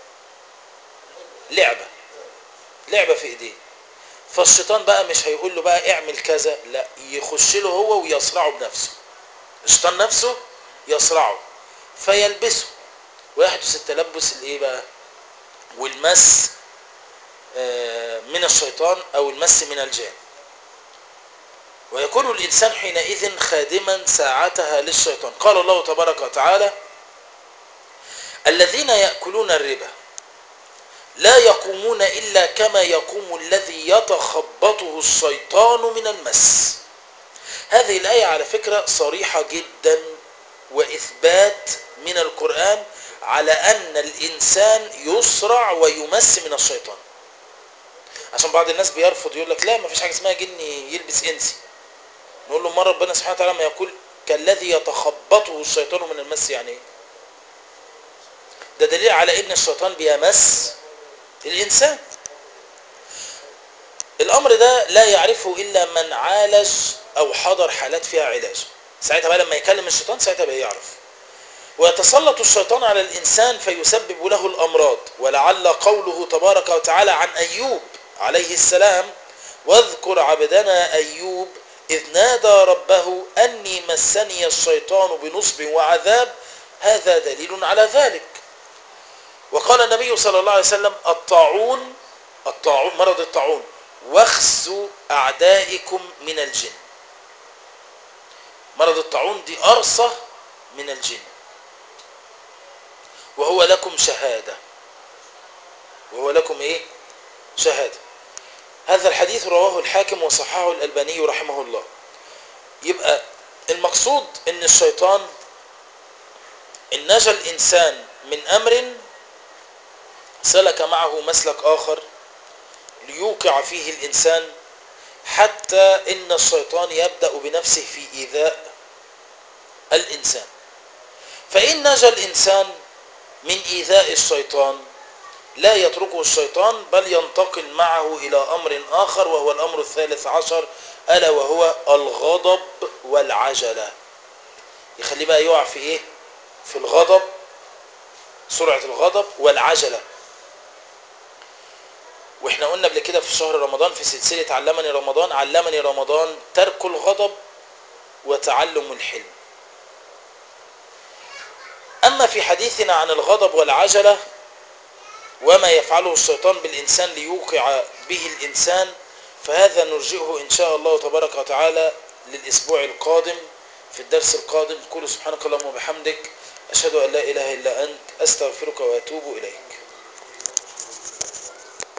لعبه لعبه في ايديه فالشيطان بقى مش هيقول له بقى اعمل كذا لا يخش له هو ويصرعه بنفسه الشيطان نفسه يصرعه فيلبسه ويحدث التلبس الايه بقى والمس آه، من الشيطان او المس من الجان ويكون الانسان حينئذ خادما ساعتها للشيطان قال الله تبارك وتعالى الذين ياكلون الربا لا يقومون الا كما يقوم الذي يتخبطه الشيطان من المس هذه الايه على فكره صريحه جدا واثبات من القران على ان الانسان يسرع ويمس من الشيطان عشان بعض الناس بيرفض يقول لك لا ما فيش حاجه اسمها جن يلبس انسي نقول له مره ربنا سبحانه وتعالى ما يقول كالذي يتخبطه الشيطان من المس يعني ايه ده دليل على ان الشيطان بيمس الانسان الامر ده لا يعرفه الا من عالج او حضر حالات فيها علاج ساعتها بقى لما يكلم الشيطان ساعتها بقى يعرف ويتسلط الشيطان على الانسان فيسبب له الامراض ولعل قوله تبارك وتعالى عن ايوب عليه السلام واذكر عبدنا ايوب اذ نادى ربه اني مسني الشيطان بنصب وعذاب هذا دليل على ذلك وقال النبي صلى الله عليه وسلم الطاعون الطاعون مرض الطاعون واخس اعدائكم من الجن مرض الطاعون دي ارصه من الجن وهو لكم شهاده وهو لكم ايه شهاده هذا الحديث رواه الحاكم وصححه الالباني رحمه الله يبقى المقصود ان الشيطان ان نجا الانسان من امر سلك معه مسلك آخر ليوقع فيه الإنسان حتى إن الشيطان يبدأ بنفسه في إيذاء الإنسان فإن نجا الإنسان من إيذاء الشيطان لا يتركه الشيطان بل ينتقل معه إلى أمر آخر وهو الأمر الثالث عشر ألا وهو الغضب والعجلة يخليه بقى يقع في إيه في الغضب سرعة الغضب والعجلة واحنا قلنا قبل كده في شهر رمضان في سلسلة علمني رمضان علمني رمضان ترك الغضب وتعلم الحلم أما في حديثنا عن الغضب والعجلة وما يفعله الشيطان بالإنسان ليوقع به الإنسان فهذا نرجئه إن شاء الله تبارك وتعالى للأسبوع القادم في الدرس القادم قول سبحانك اللهم وبحمدك أشهد أن لا إله إلا أنت أستغفرك وأتوب إليك